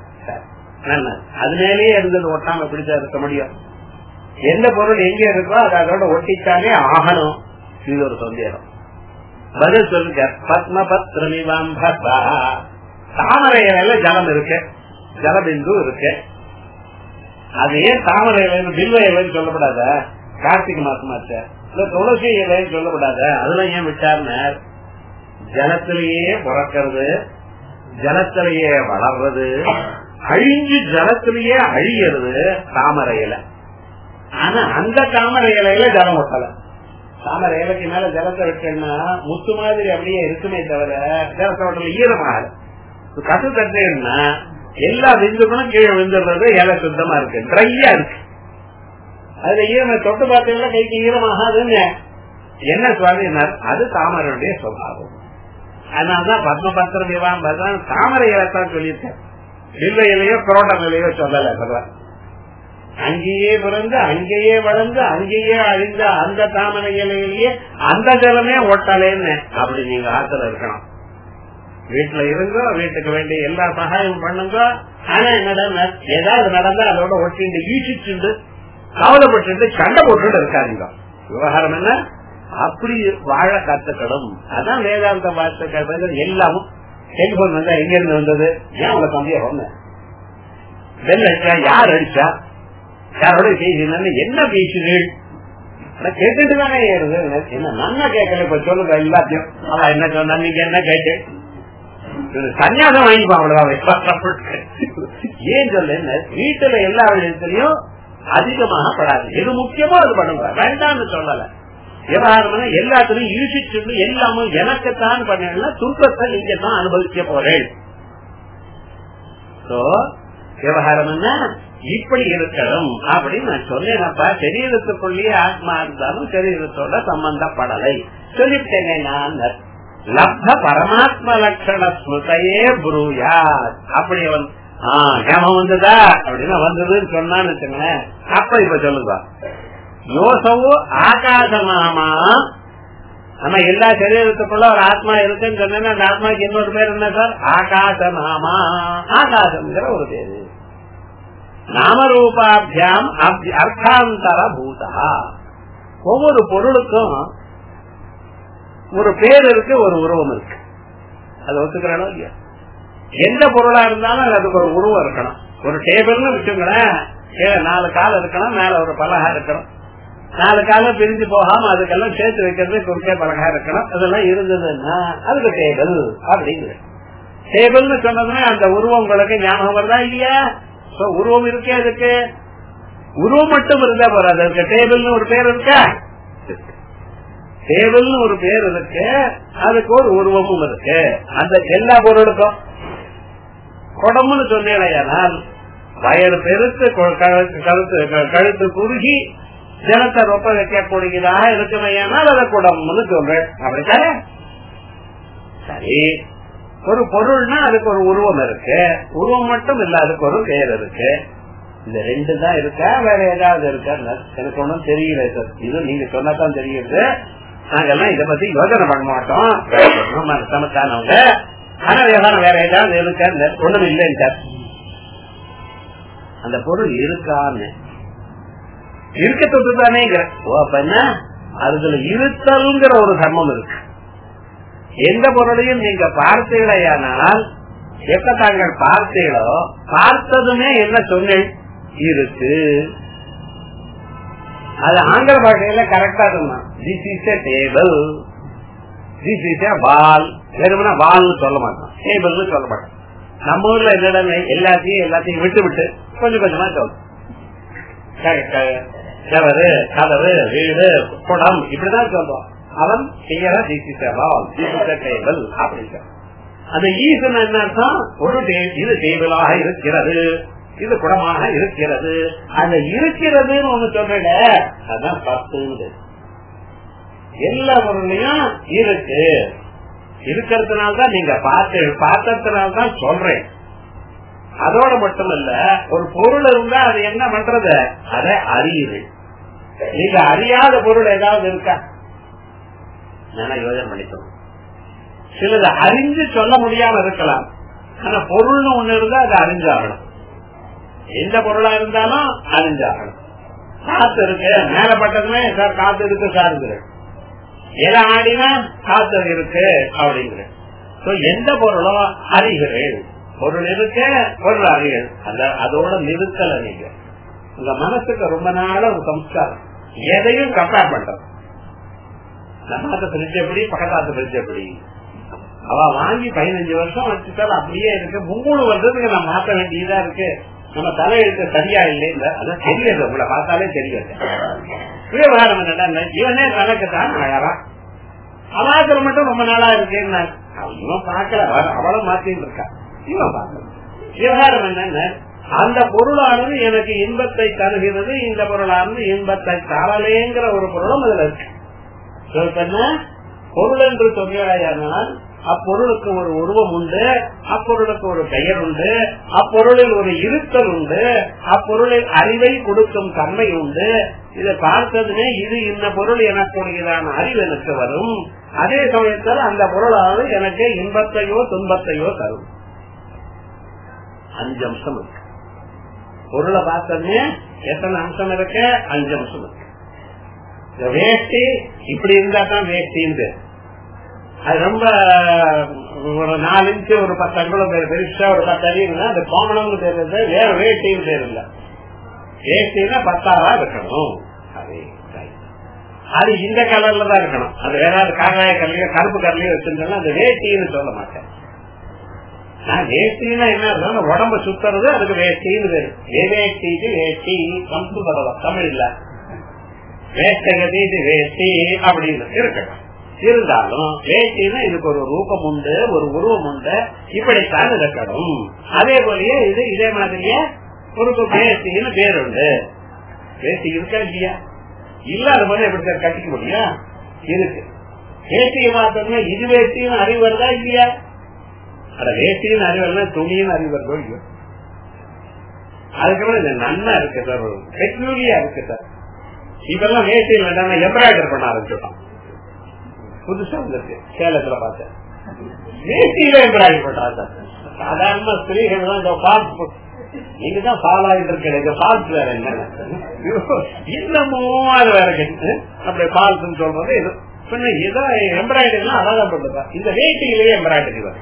அது மேலேயே இருந்தது ஒட்டாம எப்படிதான் இருக்க முடியும் எந்த பொருள் எங்க இருக்கோ அது அதோட ஒட்டித்தானே ஆகணும் இது ஒரு சந்தேகம் பதில் சொல்லுங்க பத்ம பத்ரமிவாம் தாமரை இலையில ஜலம் இருக்கு ஜலபிந்து இருக்கு அது ஏன் தாமரை இலைன்னு பில்வ இலைன்னு சொல்லப்படாத கார்த்திகை மாசமாச்ச இல்ல துளசி இலைன்னு சொல்லப்படாத அதுல ஏன் விட்டார்னர் ஜலத்திலேயே பிறக்கிறது ஜலத்திலேயே வளர்றது அழிஞ்சு ஜலத்திலேயே அழியறது தாமரை இலை ஆனா அந்த தாமரை இலையில ஜலம் ஒட்டல தாமரை இலைக்கு மேல ஜலத்தை விட்டேன்னா முத்து மாதிரி அப்படியே இருக்குமே தவிர ஜலத்தோட்டல ஈரமாக கசு தட்டேன்னா எல்லா விந்துகளும் கீழே விந்துடுறது இலை சுத்தமா இருக்கு ட்ரையா இருக்கு அதுல ஈரம் தொட்டு பார்த்தீங்கன்னா கைக்கு ஈரமாகாதுன்னு என்ன சுவாமினார் அது தாமரையுடைய சுவாவம் அதனாலதான் பத்ம பத்திரம் விவாம் தாமரை இலத்தான் சொல்லியிருக்கேன் வில்ல இலையோ புரோட்டம் இலையோ சொல்லல சொல்ற அங்கேயே பிறந்து அங்கேயே வளர்ந்து அங்கேயே அழிந்த அந்த தாமரை இலையிலேயே அந்த ஜலமே ஒட்டலேன்னு அப்படி நீங்க ஆத்துல இருக்கணும் வீட்டுல இருங்கோ வீட்டுக்கு வேண்டிய எல்லா சகாயம் பண்ணுங்க ஆனா என்ன ஏதாவது நடந்தா அதோட ஒட்டிண்டு ஈசிச்சுண்டு கவலைப்பட்டு சண்டை போட்டு இருக்காருங்க விவகாரம் என்ன அப்படி வாழ கத்துக்கணும் அதான் வேதாந்த வார்த்தைகள் எல்லாமும் டெலிபோன் வந்தா எங்க இருந்து வந்தது ஏன் உங்களை சந்தேகம் பெல் அடிச்சா யார் அடிச்சா யாரோட பேசினா என்ன பேசுகள் கேட்டுட்டு தானே ஏறுது என்ன நன்னா கேட்கல இப்ப சொல்லுங்க எல்லாத்தையும் அவன் என்ன சொன்னா நீங்க என்ன கேட்டு சன்னியாசம் வாங்கிப்பா அவ்வளவுதான் ஏன் சொல்ல வீட்டுல எல்லா விஷயத்திலையும் அதிகமாக படாது எது முக்கியமோ அது பண்ணுங்க வேண்டாம்னு சொல்லல விவகாரம் எல்லாத்திலையும் யூசிச்சு எல்லாமும் எனக்குத்தான் பண்ணா துன்பத்தை நீங்க தான் அனுபவிக்க போறேன் விவகாரம் என்ன இப்படி இருக்கணும் அப்படின்னு நான் சொன்னேனப்பா சரீரத்துக்குள்ளேயே ஆத்மா இருந்தாலும் சரீரத்தோட சம்பந்தப்படலை சொல்லிட்டேனே நான் லப்த பரமாத்ம லட்சண ஸ்மிருதையே புரூயா அப்படி அவன் ஹேமம் வந்ததா அப்படின்னா வந்ததுன்னு சொன்னான்னு வச்சுங்களேன் அப்ப இப்ப சொல்லுங்க யோசவு ஆகாசமாமா நம்ம எல்லா சரீரத்துக்குள்ள ஒரு ஆத்மா இருக்குன்னு சொன்னா அந்த ஆத்மாக்கு இன்னொரு பேர் என்ன சார் ஆகாசமாமா ஆகாசம்ங்கிற ஒரு பேரு நாமரூபாபியாம் அர்த்தாந்தர பூதா ஒவ்வொரு பொருளுக்கும் ஒரு பேர் இருக்கு ஒரு உருவம் இருக்கு அது ஒத்துக்கிறானோ இல்லையா எந்த பொருளா இருந்தாலும் அதுக்கு ஒரு உருவம் இருக்கணும் ஒரு டேபிள்னு வச்சுங்களேன் நாலு கால் இருக்கணும் மேல ஒரு பலகா இருக்கணும் நாலு காலம் பிரிஞ்சு போகாம அதுக்கெல்லாம் சேர்த்து வைக்கிறது குறுக்கே பலகா இருக்கணும் அதெல்லாம் இருந்ததுன்னா அதுக்கு டேபிள் அப்படிங்குது டேபிள்னு சொன்னதுன்னா அந்த உருவம் உங்களுக்கு ஞாபகம் வருதா இல்லையா உருவம் இருக்கே அதுக்கு உருவம் மட்டும் இருந்தா போறாது அதுக்கு டேபிள்னு ஒரு பேர் இருக்கா டேபிள்னு ஒரு பேர் இருக்கு அதுக்கு ஒரு உருவமும் இருக்கு அந்த எல்லா பொருளுக்கும் குடம்னு சொன்னேனால் வயறு பெருத்து கழுத்து கழுத்து குறுகி ஜலத்தை ரொப்ப வைக்கக்கூடியதாக இருக்குமையானால் அதை குடம்னு சொல்றேன் அப்படித்தானே சரி ஒரு பொருள்னா அதுக்கு ஒரு உருவம் இருக்கு உருவம் மட்டும் இல்ல அதுக்கு ஒரு பெயர் இருக்கு இந்த ரெண்டு தான் இருக்கா வேற ஏதாவது இருக்கா எனக்கு ஒன்றும் தெரியல சார் இது நீங்க சொன்னதான் தெரியுது நாங்கெல்லாம் இதை பத்தி யோசனை பண்ண மாட்டோம் சமத்தானவங்க ஆனா விவகாரம் வேற ஏதாவது இருக்கா ஒண்ணும் இல்லைன்னு சார் அந்த பொருள் இருக்கான்னு இருக்க தொட்டு தானே ஓ அப்ப என்ன அதுல இருத்தல்ங்கிற ஒரு தர்மம் இருக்கு எந்த பொருளையும் நீங்க பார்த்தீர்களையானால் எப்ப தாங்கள் பார்த்தீங்களோ பார்த்ததுமே என்ன சொன்னேன் இருக்கு அது ஆங்கில பாஷையில கரெக்டா சொன்னான் this is a table this is a wall வெறுமனா வால்னு சொல்ல மாட்டான் டேபிள்னு சொல்ல மாட்டான் நம்ம ஊர்ல என்னடா எல்லாத்தையும் எல்லாத்தையும் விட்டு விட்டு கொஞ்சம் கொஞ்சமா சொல்லும் கதவு கதவு வீடு குடம் இப்படிதான் சொல்றோம் அவன் கிளியரா this is a wall this is a table அப்படின்னு அந்த ஈசன் என்ன அர்த்தம் ஒரு இது டேபிளாக இருக்கிறது இது குடமாக இருக்கிறது அந்த இருக்கிறதுன்னு ஒண்ணு சொல்றேன் அதான் பத்து எல்லா பொருளையும் இருக்கு இருக்கிறதுனால்தான் நீங்க பார்த்து பார்த்ததுனால்தான் சொல்றேன் அதோட மட்டுமல்ல ஒரு பொருள் இருந்தா அது என்ன பண்றது அதை அறியுது நீங்க அறியாத பொருள் ஏதாவது இருக்கா நான் யோஜனை பண்ணிக்கணும் சிலது அறிஞ்சு சொல்ல முடியாம இருக்கலாம் ஆனா பொருள்னு ஒண்ணு இருந்தா அது அறிஞ்சாகணும் எந்த பொருளா இருந்தாலும் அறிஞ்சாகணும் காத்து இருக்கு மேல பட்டதுமே சார் காத்து இருக்கு சார் எதை ஆடினா காத்து இருக்கு அப்படிங்கிற எந்த பொருளும் அறிகிறேன் பொருள் இருக்க பொருள் அறிகள் அந்த அதோட நிறுத்தல நீங்க உங்க மனசுக்கு ரொம்ப நாள ஒரு சம்ஸ்காரம் எதையும் கம்பேர் பண்றது நம்ம பிரிட்ஜ் எப்படி பக்கத்தாத்து பிரிட்ஜ் எப்படி அவ வாங்கி பதினஞ்சு வருஷம் வச்சுட்டாலும் அப்படியே இருக்கு மூணு வருஷத்துக்கு நான் மாத்த வேண்டியதா இருக்கு நம்ம தலையெழுத்து சரியா இல்லை அதான் தெரியல உங்களை பார்த்தாலே தெரியல விவகாரம் என்னடா இவனே தனக்கு தான் அழகான் அவாசரம் மட்டும் ரொம்ப நாளா இருக்கேன்னு இவன் பாக்கல அவளும் மாத்தின்னு இருக்கா இவன் பாக்கல விவகாரம் என்னன்னு அந்த பொருளானது எனக்கு இன்பத்தை தருகிறது இந்த பொருளானது இன்பத்தை தரலேங்கிற ஒரு பொருளும் அதுல இருக்கு பொருள் என்று சொல்கிறாயானால் அப்பொருளுக்கு ஒரு உருவம் உண்டு அப்பொருளுக்கு ஒரு பெயர் உண்டு அப்பொருளில் ஒரு இருத்தல் உண்டு அப்பொருளில் அறிவை கொடுக்கும் தன்மை உண்டு இதை பார்த்ததுமே இது இந்த பொருள் எனக்குரியதான அறிவு எனக்கு வரும் அதே சமயத்தில் அந்த பொருளானது எனக்கு இன்பத்தையோ துன்பத்தையோ தரும் அஞ்சு அம்சம் இருக்கு பொருளை பார்த்ததுமே எத்தனை அம்சம் இருக்கு அஞ்சு அம்சம் இருக்கு வேஷ்டி இப்படி இருந்தா தான் வேஷ்டின்னு அது ரொம்ப ஒரு நாலு இன்ச்சு ஒரு பத்து அங்குலம் பெருசா ஒரு பத்து அடி இருந்தா அது கோமணம்னு தெரியுது வேற வேட்டின்னு பேர் இல்ல வேஷ்டின்னா பத்தாவா இருக்கணும் அது இந்த கலர்ல தான் இருக்கணும் அது வேற காக்காய கல்லையோ கருப்பு கல்லையோ வச்சிருந்தா அது வேட்டின்னு சொல்ல மாட்டேன் நான் வேஷ்டின்னா என்ன உடம்ப சுத்துறது அதுக்கு வேஷ்டின்னு பேரு வேஷ்டி வேஷ்டி சம்ஸ்கிருதம் தமிழ் இல்ல வேஷ்டகதி வேஷ்டி அப்படின்னு இருக்கட்டும் இருந்தாலும் வேஷ்டினா இதுக்கு ஒரு ரூபம் உண்டு ஒரு உருவம் உண்டு இப்படித்தான் இருக்கணும் அதே போலயே இது இதே மாதிரியே ஒரு வேஷ்டின்னு பேர் உண்டு வேஷ்டி இருக்கா இல்லையா இல்லாத போது எப்படி சார் கட்டிக்க முடியும் இருக்கு வேஷ்டியை பார்த்தோம்னா இது வேஷ்டின்னு அறிவு வருதா இல்லையா அட வேஷ்டின்னு அறிவு வரல துணின்னு அறிவு வருதோ இல்லையோ அதுக்கப்புறம் இது நன்னா இருக்கு சார் பெக்யூரியா இருக்கு சார் இப்பெல்லாம் வேஷ்டியில் எம்ப்ராய்டர் பண்ண ஆரம்பிச்சிட்டான் புதுசா வந்துருக்கு சேலத்துல பார்த்தேன் வேஷ்டியில எம்ப்ராய்டரி பண்றாங்க சாதாரண ஸ்திரீகள் தான் இந்த பால்ஸ் நீங்க தான் ஃபால் ஆகிட்டு இருக்க ஃபால்ஸ் வேற என்ன இன்னமும் அது வேற கெட்டு அப்படி ஃபால்ஸ் சொல்றது இது பின்ன ஏதோ எம்ப்ராய்டரி எல்லாம் அழகா பண்ணுதா இந்த வேட்டியிலேயே எம்ப்ராய்டரி வரும்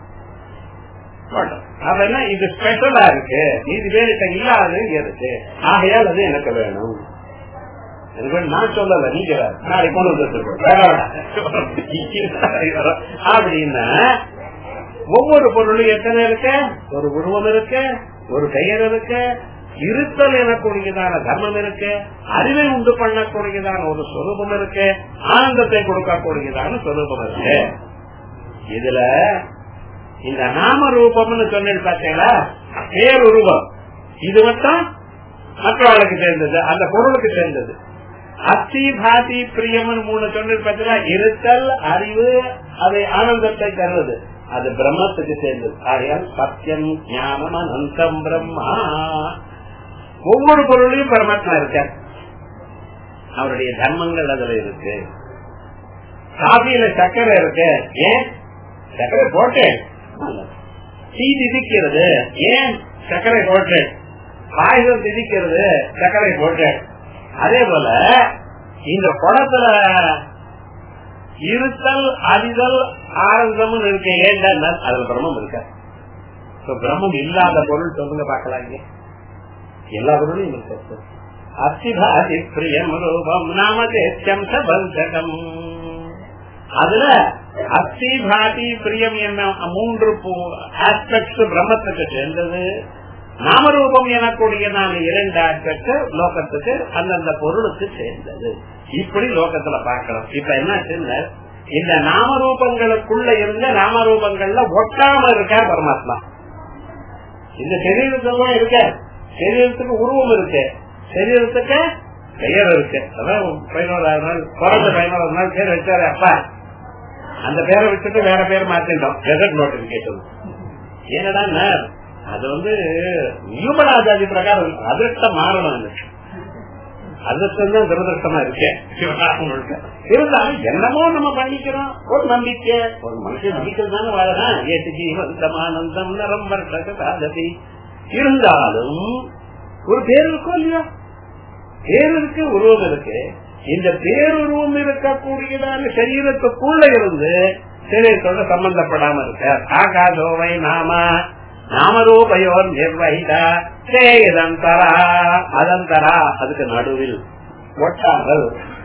அப்படின்னா இது ஸ்பெஷலா இருக்கு இது பேருக்க இல்லாது இருக்கு ஆகையால் அது எனக்கு வேணும் நான் சொல்லல நீங்க நாளைக்கு கொண்டு அப்படின்னா ஒவ்வொரு பொருளும் எத்தனை இருக்கு ஒரு உருவம் இருக்கு ஒரு பெயர் இருக்கு இருத்தல் எனக்கூடியதான தர்மம் இருக்கு அறிவை உண்டு பண்ணக்கூடியதான ஒரு சொரூபம் இருக்கு ஆனந்தத்தை கொடுக்கக்கூடியதான சொரூபம் இருக்கு இதுல இந்த நாம ரூபம்னு சொன்னது பார்த்தீங்களா பேருருவம் இது மட்டும் மற்றவர்களுக்கு சேர்ந்தது அந்த பொருளுக்கு சேர்ந்தது அத்தி பாதி பிரியம்னு மூணு சொன்னது பார்த்தீங்கன்னா இருத்தல் அறிவு அதை ஆனந்தத்தை தருவது அது பிரம்மத்துக்கு சேர்ந்தது ஆகையால் சத்தியம் ஞானம் அனந்தம் பிரம்மா ஒவ்வொரு பொருளையும் பரமாத்மா இருக்க அவருடைய தர்மங்கள் அதுல இருக்கு காபியில சர்க்கரை இருக்கு ஏன் சர்க்கரை போட்டேன் டீ திதிக்கிறது ஏன் சர்க்கரை போட்டேன் பாயசம் திதிக்கிறது சர்க்கரை போட்டேன் அதே போல இந்த குடத்துல இருத்தல் அறிதல் ஆனந்தமும் இருக்க ஏண்டா அதுல பிரம்மம் இருக்க பிரம்மம் இல்லாத பொருள் சொல்லுங்க பாக்கலாம் இங்க எல்லா பொருளும் இருக்கு அஸ்திபாதி பிரியம் ரூபம் நாமதேத்தியம் சபந்தகம் அதுல அஸ்தி பாதி பிரியம் என்ன மூன்று ஆஸ்பெக்ட்ஸ் பிரம்மத்துக்கு சேர்ந்தது நாமரூபம் எனக்கூடிய நான் இரண்டு ஆஸ்பெக்ட் லோகத்துக்கு அந்தந்த பொருளுக்கு சேர்ந்தது இப்படி லோகத்துல பார்க்கலாம் இப்ப என்ன இந்த நாமரூபங்களுக்குள்ள இருந்த நாமரூபங்கள்ல ஒட்டாம இருக்க பரமாத்மா இந்த சரீரத்துல இருக்க சரீரத்துக்கு உருவம் இருக்கு சரீரத்துக்கு பெயர் இருக்கு அதான் பதினோராயிரம் நாள் பிறந்த பதினோராயிரம் நாள் பேர் வச்சாரு அப்பா அந்த பேரை வச்சுட்டு வேற பேர் மாத்திட்டோம் கெசட் நோட்டிபிகேஷன் ஏன்னடா அது வந்து நியூமராஜாதி பிரகாரம் அதிர்ஷ்டம் மாறணும் அதிர்ஷ்டம் தான் துரதிருஷ்டமா இருக்கேன் இருந்தாலும் என்னமோ நம்ம பண்ணிக்கிறோம் ஒரு நம்பிக்கை ஒரு மனுஷன் நம்பிக்கை தானே வாழலாம் ஏத்து ஜீவந்தமானந்தம் நரம் வருஷதி இருந்தாலும் ஒரு பேர் இருக்கும் இல்லையா பேர் இருக்கு உருவம் இருக்கு இந்த பேருருவம் இருக்கக்கூடியதான சரீரத்துக்குள்ள இருந்து சரீரத்தோட சம்பந்தப்படாம இருக்க ஆகாதோவை நாம நாமரூபயோர் நிர்வகிதா சேதந்தரா அதந்தரா அதுக்கு நடுவில் ஒட்டாமல்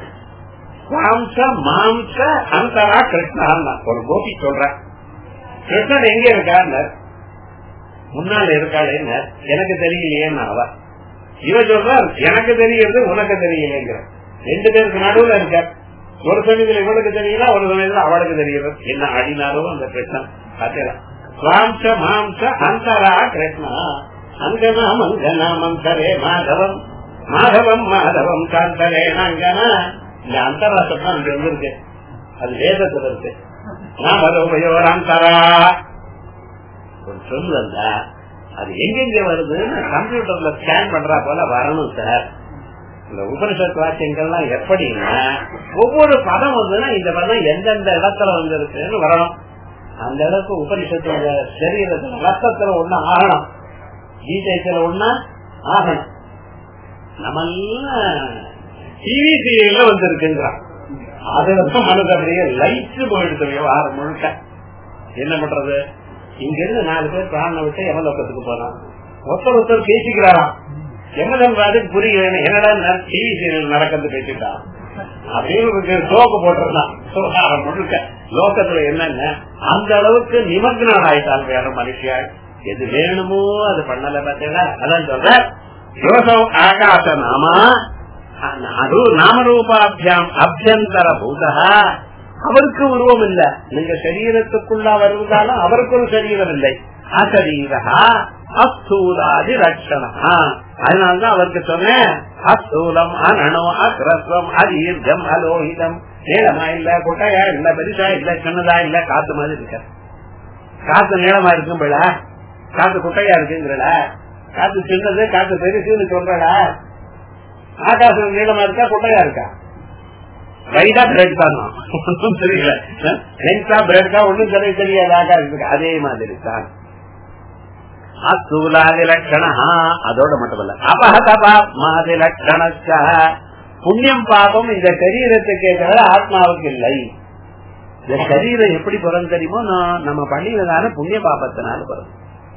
மாம்ச மாம்ச அந்தரா கிருஷ்ணன் ஒரு கோபி சொல்ற கிருஷ்ணன் எங்க இருக்கான்னு முன்னால இருக்காளேன்னு எனக்கு தெரியலையேன்னு அவ இவ சொல்ற எனக்கு தெரிகிறது உனக்கு தெரியலைங்கிற ரெண்டு பேருக்கு நடுவுல இருக்க ஒரு சமயத்துல இவளுக்கு தெரியல ஒரு சமயத்துல அவளுக்கு தெரியுது என்ன ஆடினாலும் அந்த கிருஷ்ணன் பார்த்தீங்களா மாம்ச மாம்ச அந்தரா கிருஷ்ணா அங்கனா மங்கனா மந்தரே மாதவம் மாதவம் மாதவம் காந்தரே அங்கனா இந்த அந்தரா சட்டம் அங்க இருக்கு அது வேதத்துல இருக்கு நாமதோபயோர் அந்தரா ஒரு சொல் வந்த அது எங்கெங்க வருதுன்னு கம்ப்யூட்டர்ல ஸ்கேன் பண்றா போல வரணும் சார் இந்த உபனிஷத் வாக்கியங்கள்லாம் எப்படின்னா ஒவ்வொரு பதம் வந்துன்னா இந்த பதம் எந்தெந்த இடத்துல வந்து இருக்குன்னு வரணும் அந்த அளவுக்கு உபனிஷத்து சரீரத்துல ரத்தத்துல ஒண்ணு ஆகணும் கீதைத்துல ஒண்ணு ஆகணும் நம்ம டிவி சீரியல்ல வந்திருக்குங்கிறான் அதுலதான் மனது அப்படியே லைட்டு போயிடுது விவகாரம் முழுக்க என்ன பண்றது இங்க இருந்து நாலு பேர் பிராண விட்டு எமலோக்கத்துக்கு போறான் ஒருத்தர் ஒருத்தர் பேசிக்கிறாராம் எமதன்வாதுக்கு புரியல என்னடா டிவி சீரியல் நடக்கிறது பேசிட்டான் அப்படின்னு சோக்கு போட்டிருந்தான் சுகாரம் முழுக்க லோகத்துல என்னங்க அந்த அளவுக்கு நிமக்னான் ஆயிட்டாங்க வேற மனுஷியாள் எது வேணுமோ அது பண்ணல பார்த்தீங்களா அதான் சொல்ற யோசம் ஆகாச நாமா அது நாமரூபாபியாம் அபியந்தர பூதா அவருக்கு உருவம் இல்ல நீங்க சரீரத்துக்குள்ள வருவதாலும் அவருக்கு ஒரு சரீரம் இல்லை அசரீரா அஸ்தூலாதி லட்சணா அதனாலதான் அவருக்கு சொன்னேன் அஸ்தூலம் அனணோ அக்ரஸ்வம் அதீர்க்கம் அலோகிதம் நீளமா இல்ல குட்டையா இல்ல பெருசா இல்ல சின்னதா இல்ல காத்து மாதிரி இருக்க காத்து நீளமா இருக்கும்பல காத்து குட்டையா இருக்குங்கிறல காத்து சின்னது காத்து பெருசுன்னு சொல்றல ஆகாசம் நீளமா இருக்கா குட்டையா இருக்கா ரைட்டா பிரெட் தான் ஒன்றும் தெரியல லென்ஸா பிரெட் தான் ஒன்றும் தெரிய தெரியாது ஆகாசத்துக்கு அதே மாதிரி தான் அசூலாதி லட்சண அதோட மட்டுமல்ல அபகதபாத்மாதி லட்சண புண்ணியம் பாபம் இந்த சரீரத்துக்கு தவிர ஆத்மாவுக்கு இல்லை இந்த சரீரம் எப்படி பிறந்து தெரியுமோ நம்ம பண்ணினதான புண்ணிய பாபத்தினால பிறந்து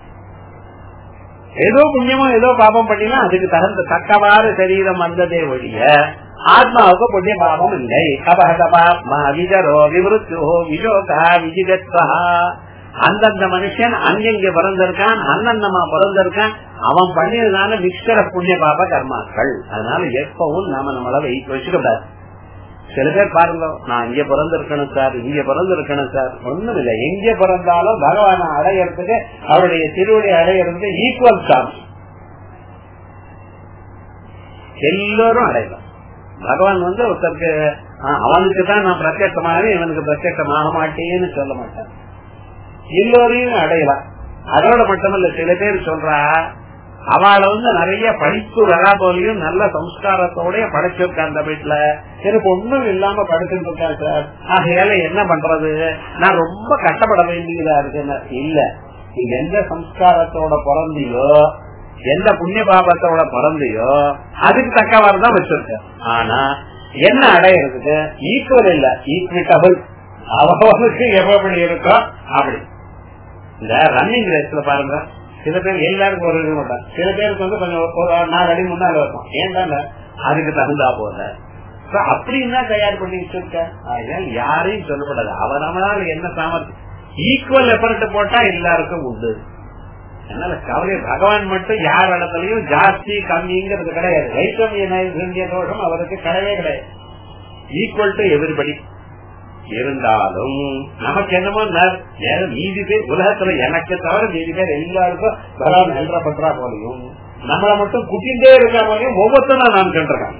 ஏதோ புண்ணியமோ ஏதோ பாபம் பண்ணினா அதுக்கு தகுந்த தக்கவாறு சரீரம் வந்ததே ஒழிய ஆத்மாவுக்கு புண்ணிய பாபம் இல்லை அபகதபாத்மா விஜரோ விவருத்தோ விஜோகா விஜிதத்வா அந்தந்த மனுஷன் அங்கெங்க பிறந்திருக்கான் அண்ணந்தமா பிறந்திருக்கான் அவன் பண்ணியதுனால மிக்சர புண்ணிய பாப கர்மாக்கள் அதனால எப்பவும் நாம நம்மள வச்சுக்க கூடாது சில பேர் பாருங்க நான் இங்க பிறந்திருக்கணும் சார் இங்க பிறந்திருக்கணும் சார் ஒண்ணும் இல்லை எங்க பிறந்தாலும் பகவான அடையறதுக்கு அவருடைய திருவடி அடையறதுக்கு ஈக்குவல் சான்ஸ் எல்லோரும் அடையலாம் பகவான் வந்து ஒருத்தருக்கு அவனுக்கு தான் நான் பிரத்யட்சமாகவே இவனுக்கு பிரத்யட்சமாக மாட்டேன்னு சொல்ல மாட்டேன் எல்லோரையும் அடையலாம் அதோட மட்டுமல்ல சில பேர் சொல்றா அவளை வந்து நிறைய படிப்பு வரா போலையும் நல்ல சம்ஸ்காரத்தோட படைச்சிருக்கா அந்த வீட்டுல எனக்கு ஒண்ணும் இல்லாம படைச்சிட்டு இருக்கா சார் ஆகையால என்ன பண்றது நான் ரொம்ப கஷ்டப்பட வேண்டியதா இருக்குன்னு இல்ல நீ எந்த சம்ஸ்காரத்தோட பிறந்தியோ எந்த புண்ணிய பாபத்தோட பிறந்தியோ அதுக்கு தக்கவாறு தான் வச்சிருக்க ஆனா என்ன அடையிறதுக்கு ஈக்குவல் இல்ல ஈக்விட்டபிள் அவனுக்கு எப்படி இருக்கோ அப்படி இந்த ரன்னிங் ரேஸ்ல பாருங்க சில பேர் எல்லாருக்கும் ஒரு இது மாட்டாங்க சில பேருக்கு வந்து கொஞ்சம் ஒரு நாலு அடி முன்னால இருக்கும் ஏன்டா அதுக்கு தகுந்தா போல அப்படின்னா தயார் பண்ணி வச்சிருக்க அதனால யாரையும் சொல்லப்படாது அவரவனால என்ன சாமர்த்தியம் ஈக்குவல் எஃபர்ட் போட்டா எல்லாருக்கும் உண்டு அதனால கவலை பகவான் மட்டும் யார் இடத்துலயும் ஜாஸ்தி கம்மிங்கிறது கிடையாது வைக்கம் இந்திய தோஷம் அவருக்கு கிடையவே கிடையாது ஈக்குவல் டு எதிர்படி இருந்தாலும் நமக்கு என்னமோ மீதி பேர் உலகத்துல எனக்கு தவிர மீதி பேர் எல்லாருக்கும் பகவான் நன்றா பண்றா போலையும் நம்மளை மட்டும் குட்டிண்டே இருக்கா போலையும் ஒவ்வொருத்தரும் நான் கண்டிருக்காங்க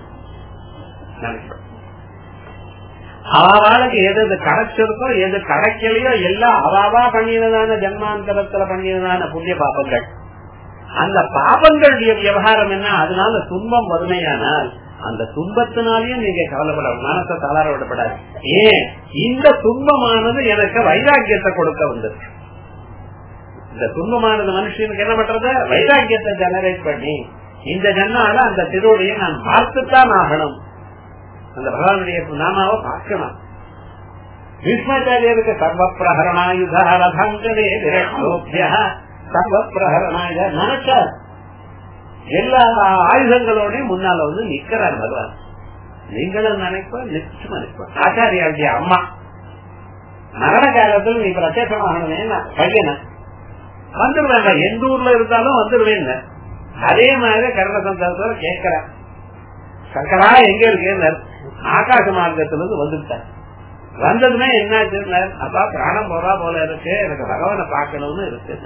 அவாளுக்கு எது எது கிடைச்சிருக்கோ எது கிடைக்கலையோ எல்லாம் அவாவா பண்ணினதான ஜன்மாந்தரத்துல பண்ணினதான புண்ணிய பாபங்கள் அந்த பாபங்களுடைய விவகாரம் என்ன அதனால துன்பம் வறுமையானால் அந்த துன்பத்தினாலையும் நீங்க கவலைப்பட மனசை தளர விடப்படாது ஏன் இந்த துன்பமானது எனக்கு வைராக்கியத்தை கொடுக்க வந்தது இந்த துன்பமானது மனுஷனுக்கு என்ன பண்றது வைராக்கியத்தை ஜெனரேட் பண்ணி இந்த ஜன்னால அந்த திருவடியை நான் பார்த்துத்தான் ஆகணும் அந்த பகவானுடைய நாமாவை பார்க்கணும் பீஷ்மாச்சாரியருக்கு சர்வ பிரகரணாயுதாரதங்களே சர்வ பிரகரணாயுத நினைச்சார் எல்லா ஆயுதங்களோடய முன்னால வந்து நிக்கிறார் பகவான் நீங்களும் நினைப்ப நிச்சயமா நினைப்ப ஆச்சாரியாவுடைய அம்மா மரண காலத்தில் நீ பிரத்யேகமாகணுமே பையன வந்துருவேன் எந்த ஊர்ல இருந்தாலும் வந்துருவேன் அதே மாதிரி கருண சந்தோஷத்தோட கேட்கிற சங்கரா எங்க இருக்கு ஆகாச மார்க்கத்துல இருந்து வந்துட்டார் வந்ததுமே என்னாச்சு அப்பா பிராணம் போறா போல இருக்கு எனக்கு பகவானை பார்க்கணும்னு இருக்கு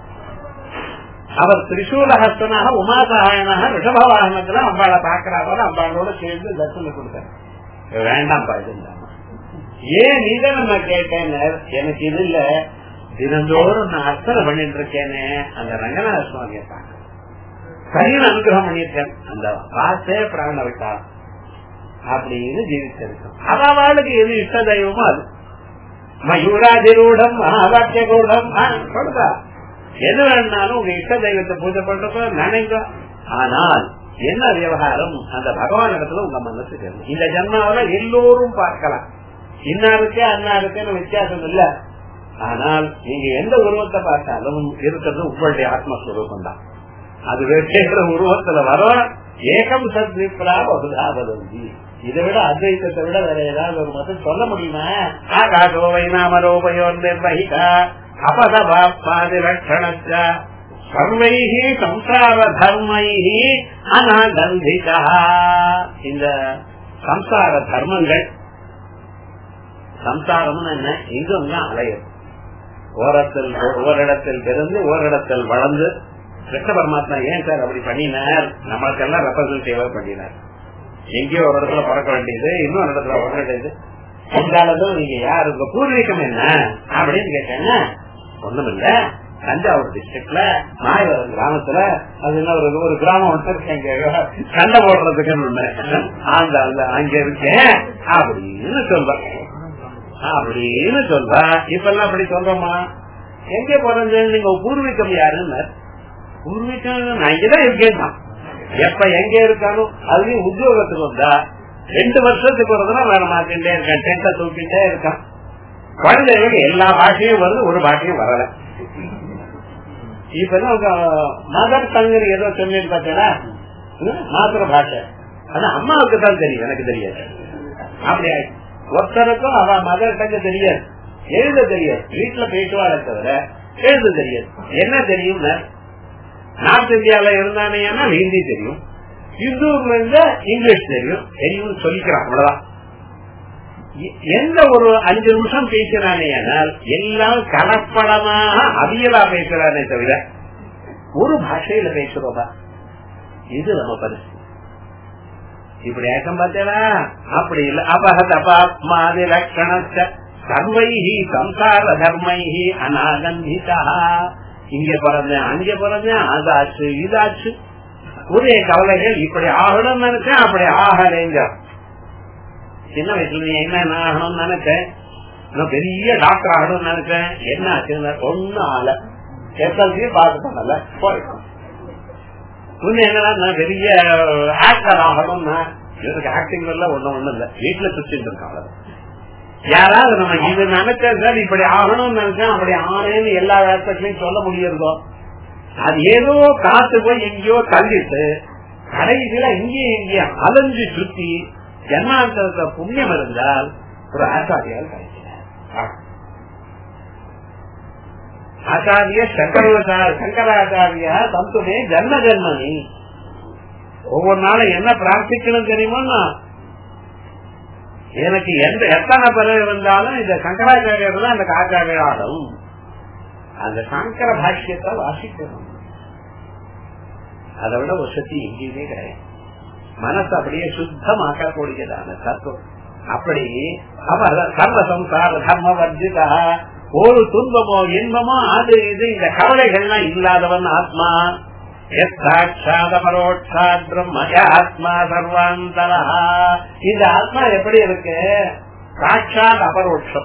அவர் திரிசூலஹஸ்தனாக உமாசகாயனாக ரிஷபவாகனத்துல அம்பாளை பாக்குறாரு அம்பாளோட சேர்ந்து தர்சனம் கொடுத்தார் வேண்டாம் பாய்ந்தாம ஏன் நீதான் நம்ம கேட்டேன் எனக்கு இது இல்ல தினந்தோறும் நான் அர்ச்சனை பண்ணிட்டு இருக்கேனே அந்த ரங்கநாத சுவாமியை பார்க்க சரியான அனுகிரகம் பண்ணியிருக்கேன் அந்த பார்த்தே பிராண விட்டா அப்படின்னு ஜீவிச்சிருக்கோம் அவளுக்கு எது இஷ்ட தெய்வமோ அது மயூராதிரூடம் மகாவாக்கிய கூடம் சொல்லுதா எது வேணாலும் உங்க இஷ்ட தெய்வத்தை பூஜை பண்றப்ப நினைங்க ஆனால் என்ன விவகாரம் அந்த பகவான் இடத்துல உங்க மனசு இந்த ஜன்மாவில எல்லோரும் பார்க்கலாம் இன்னாருக்கு அன்னாருக்குன்னு வித்தியாசம் இல்ல ஆனால் நீங்க எந்த உருவத்தை பார்த்தாலும் இருக்கிறது உங்களுடைய ஆத்மஸ்வரூபம் தான் அது வெவ்வேறு உருவத்துல வரும் ஏகம் சத்விப்ரா பகுதாபதி இதை விட அத்வைத்தத்தை விட வேற ஏதாவது ஒரு மதம் சொல்ல முடியுமா ஆகாசோ வைநாமரோபயோ நிர்வகிதா அபதபாப்பாதி லட்சணச்ச சர்வைஹி சம்சார தர்மைஹி அனாகந்திகா இந்த சம்சார தர்மங்கள் சம்சாரம்னு என்ன இங்கும் அலையும் ஓரத்தில் ஓரிடத்தில் பிறந்து ஓரிடத்தில் வளர்ந்து கிருஷ்ண பரமாத்மா ஏன் சார் அப்படி பண்ணினார் நம்மளுக்கு எல்லாம் ரெப்ரசன்டேட்டிவா பண்ணினார் எங்கேயோ ஒரு இடத்துல பிறக்க வேண்டியது இன்னொரு இடத்துல பிறக்க வேண்டியது இருந்தாலும் நீங்க யாரு உங்க பூர்வீகம் என்ன அப்படின்னு கேட்டேங்க ஒண்ணும் இல்ல தஞ்சாவூர் டிஸ்ட்ரிக்ட்ல மாயவரம் கிராமத்துல அது என்ன ஒரு ஒரு கிராமம் ஒன்று இருக்கு சண்டை போடுறதுக்குன்னு அந்த அந்த அங்க இருக்கேன் அப்படின்னு சொல்றேன் அப்படின்னு சொல்றா இப்ப எல்லாம் அப்படி சொல்றோமா எங்க பிறந்து நீங்க பூர்வீகம் யாருன்னு பூர்வீகம் நான் இங்கதான் இருக்கேன் எப்ப எங்க இருக்காலும் அதுலயும் உத்தியோகத்துக்கு வந்தா ரெண்டு வருஷத்துக்கு ஒரு தடவை வேலை மாத்திட்டே இருக்கேன் டென்ட தூக்கிட்டே இருக்கான் குழந்தைகளுக்கு எல்லா பாஷையும் வருது ஒரு பாஷையும் வரல இப்ப உங்க மதர் தங்குன்னு ஏதோ சொன்னீங்க பாத்தீங்களா மாத்திர பாஷை ஆனா அம்மாவுக்கு தான் தெரியும் எனக்கு தெரியாது அப்படி ஒருத்தருக்கும் அவ மதர் டங்கு தெரியாது எழுத தெரியாது வீட்டுல பேசுவாளே தவிர எழுத தெரியாது என்ன தெரியும் நார்த் இந்தியாவில இருந்தானே ஹிந்தி தெரியும் இந்தூர்ல இருந்தா இங்கிலீஷ் தெரியும் தெரியும் சொல்லிக்கிறான் அவ்வளவுதான் எந்த ஒரு அஞ்சு நிமிஷம் பேசுறானே ஆனால் எல்லாம் கலப்படமாக அவியலா பேசுறானே தவிர ஒரு பாஷையில பேசுறோமா இது நம்ம பரிசு இப்படி ஏக்கம் பார்த்தேனா அப்படி இல்ல அபகத பாப்மாதி லட்சணச்ச சர்வைஹி சம்சார தர்மைஹி அநாகந்திதா இங்க பிறந்தேன் அங்க பிறந்தேன் அதாச்சு இதாச்சு ஒரே கவலைகள் இப்படி ஆகணும்னு நினைச்சேன் அப்படி ஆகலைங்க சின்ன வயசுல நீ என்ன ஆகணும்னு நினைச்சேன் நான் பெரிய டாக்டர் ஆகணும்னு நினைச்சேன் என்ன ஆச்சு ஒன்னும் ஆகல எஸ்எல்சி பாஸ் பண்ணல போயிடும் முன்ன என்னன்னா நான் பெரிய ஆக்டர் ஆகணும்னா எனக்கு ஆக்டிங் எல்லாம் ஒண்ணும் ஒண்ணும் இல்ல வீட்டுல சுத்திட்டு இருக்காங்க யாராவது நம்ம இது நினைச்சேன் சார் இப்படி ஆகணும்னு நினைச்சேன் அப்படி ஆனேன்னு எல்லா இடத்துலயும் சொல்ல முடியறதோ அது ஏதோ காத்து போய் எங்கேயோ தள்ளிட்டு கடைசியில இங்கேயும் இங்கேயும் அலைஞ்சு சுத்தி ஜன்மாந்தரத்தை புண்ணியம் இருந்தால் ஒரு ஆச்சாரியால் கிடைக்கிறார் ஆச்சாரிய சங்கராச்சாரிய சங்கராச்சாரியா தந்துமே ஜன்ம ஜன்மனி ஒவ்வொரு நாளும் என்ன பிரார்த்திக்கணும் தெரியுமா எனக்கு எந்த எத்தனை பிறகு இருந்தாலும் இந்த சங்கராச்சாரியர் தான் அந்த ஆச்சாரியாலும் அந்த சங்கர பாஷ்யத்தை வாசிக்கணும் அதை விட ஒரு சக்தி எங்கேயுமே கிடையாது மனசு அப்படியே சுத்தமாக்கக்கூடியதான தத்துவம் அப்படி அவர் சர்வ சம்சார தர்ம வர்ஜிதா ஒரு துன்பமோ இன்பமோ அது இது இந்த கவலைகள்லாம் இல்லாதவன் ஆத்மா சாட்சாத பரோட்சாத் பிரம்மய ஆத்மா சர்வாந்தரா இந்த ஆத்மா எப்படி இருக்கு சாட்சாத் அபரோட்சம்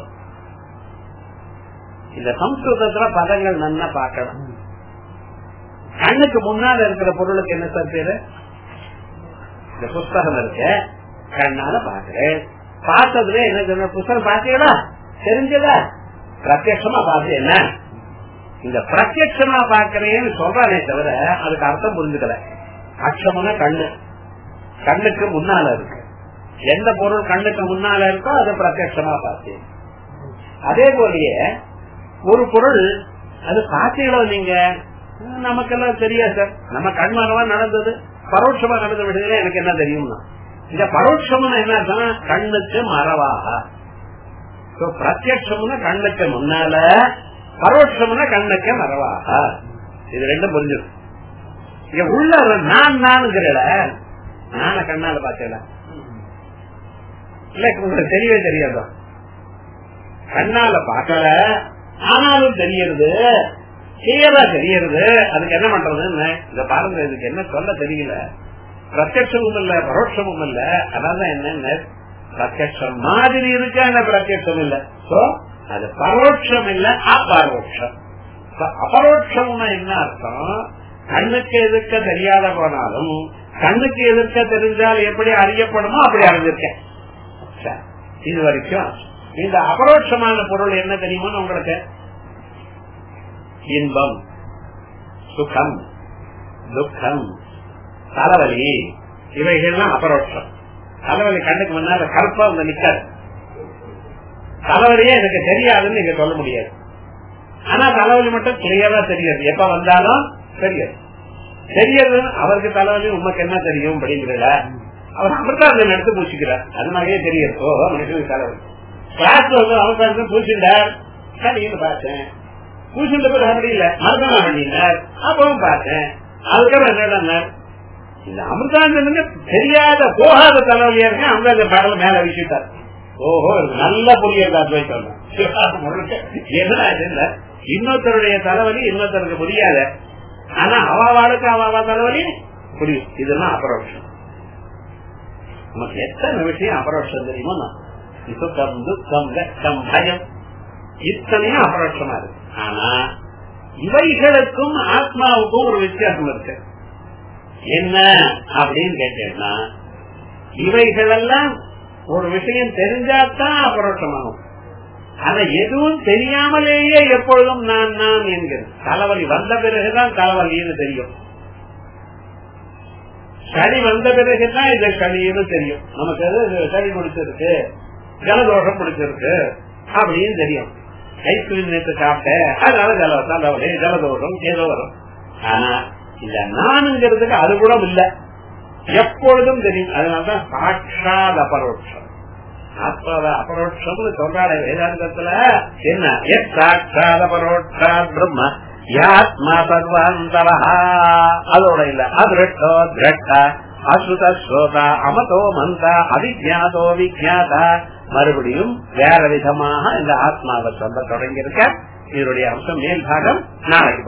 இந்த சம்ஸ்கிருதத்துல பதங்கள் நல்லா பார்க்கணும் கண்ணுக்கு முன்னால இருக்கிற பொருளுக்கு என்ன சார் பேரு இந்த புஸ்தகம் இருக்கு கண்ணால பாக்குறேன் பார்த்ததுல என்ன சொன்ன புஸ்தகம் பாத்தீங்களா தெரிஞ்சதா பிரத்யமா பார்த்து என்ன இந்த பிரத்யமா பாக்குறேன்னு சொல்றானே தவிர அதுக்கு அர்த்தம் புரிஞ்சுக்கல அக்ஷமன கண்ணு கண்ணுக்கு முன்னால இருக்கு எந்த பொருள் கண்ணுக்கு முன்னால இருக்கோ அது பிரத்யமா பார்த்தேன் அதே போலயே ஒரு பொருள் அது பார்த்தீங்களோ நீங்க நமக்கெல்லாம் தெரியாது சார் நம்ம கண்மரமா நடந்தது பரோட்சமா நடந்த விடுதலை எனக்கு என்ன தெரியும்னா இந்த பரோட்சம்னு என்ன கண்ணுக்கு மறவாக பிரத்யம்னு கண்ணுக்கு முன்னால பரோட்சம்னா கண்ணுக்கு மறவாக இது ரெண்டும் புரிஞ்சிடும் இங்க உள்ள நான் நானுங்கிறல நான கண்ணால பார்த்தேன் இல்ல உங்களுக்கு தெரியவே தெரியாதோ கண்ணால பார்க்கல ஆனாலும் தெரியறது கிளியரா தெரியறது அதுக்கு என்ன பண்றதுன்னு இத பாருங்க இதுக்கு என்ன சொல்ல தெரியல பிரத்யமும் இல்ல பரோட்சமும் இல்ல அதான் என்ன பிரத்யம் மாதிரி இருக்கு ஆனா பிரத்யம் இல்ல சோ அது பரோட்சம் இல்ல அபரோட்சம் அபரோட்சம்னா என்ன அர்த்தம் கண்ணுக்கு எதிர்க்க தெரியாத போனாலும் கண்ணுக்கு எதிர்க்க தெரிஞ்சால் எப்படி அறியப்படுமோ அப்படி அறிஞ்சிருக்கேன் இது வரைக்கும் இந்த அபரோட்சமான பொருள் என்ன தெரியுமோ உங்களுக்கு இன்பம் சுகம் துக்கம் தலைவலி இவைகள்லாம் அபரோட்சம் தலைவலி கண்ணுக்கு முன்னால கல்பம் வந்து நிக்காது தலைவலியே எனக்கு தெரியாதுன்னு நீங்க சொல்ல முடியாது ஆனா தலைவலி மட்டும் கிளியரா தெரியாது எப்ப வந்தாலும் தெரியாது தெரியாது அவருக்கு தலைவலி உமக்கு என்ன தெரியும் அப்படிங்கிறத அவர் அமிர்தாந்தன் எடுத்து பூசிக்கிறார் அது மாதிரியே தெரியாது ஓ மனுஷனுக்கு தலைவலி கிளாஸ் வந்து அமிர்தாந்தன் பூசிண்டார் சரின்னு பார்த்தேன் பூசிண்ட பிறகு அப்படி இல்ல மருதனா பண்ணினார் அப்பவும் பார்த்தேன் அதுக்கப்புறம் என்ன இந்த அமிர்தாந்தனுக்கு தெரியாத போகாத தலைவலியா இருக்கு அமிர்தாந்த பாடல மேல வீசிட்டார் ஓஹோ நல்ல புரியல அத்வைத்தம் என்ன இல்ல இன்னொருத்தருடைய தலைவலி இன்னொருத்தருக்கு புரியாத ஆனா அவாவாளுக்கு அவாவா தலைவலி புரியும் இதெல்லாம் அபரோஷம் நமக்கு எத்தனை விஷயம் அபரோஷம் தெரியுமா சுத்தம் துக்கம் வெக்கம் பயம் இத்தனையும் அபரோஷமா இருக்கு ஆனா இவைகளுக்கும் ஆத்மாவுக்கும் ஒரு வித்தியாசம் இருக்கு என்ன அப்படின்னு கேட்டேன்னா இவைகளெல்லாம் ஒரு விஷயம் தெரிஞ்சாதான் அபரோஷமாகும் ஆனா எதுவும் தெரியாமலேயே எப்பொழுதும் நான் நான் என்கிறது தலைவலி வந்த பிறகுதான் தலைவலின்னு தெரியும் சளி வந்த பிறகுதான் இது சளின்னு தெரியும் நமக்கு அது சளி பிடிச்சிருக்கு ஜலதோஷம் பிடிச்சிருக்கு அப்படின்னு தெரியும் ஐஸ்கிரீம் நேற்று சாப்பிட்டேன் அதனால ஜல தலைவலி ஜலதோஷம் ஏதோ வரும் ஆனா இந்த நானுங்கிறதுக்கு அது கூட இல்ல எப்பொழுதும் தெரியும் அதனாலதான் சாட்சாத் அபரோட்சம் அபரோட்சம்னு சொல்றாரு வேதாந்தத்துல என்ன எஸ் சாட்சாத் அபரோட்சாத் பிரம்ம யாத்மா சர்வாந்தரா அதோட இல்ல அதிருஷ்டோ திரஷ்டா அசுத ஸ்ரோதா அமதோ மந்தா அவிஜாதோ விஜாதா மறுபடியும் வேற விதமாக இந்த ஆத்மாவை சொல்ல தொடங்கியிருக்க இதனுடைய அம்சம் மேல் பாகம் நாளைக்கு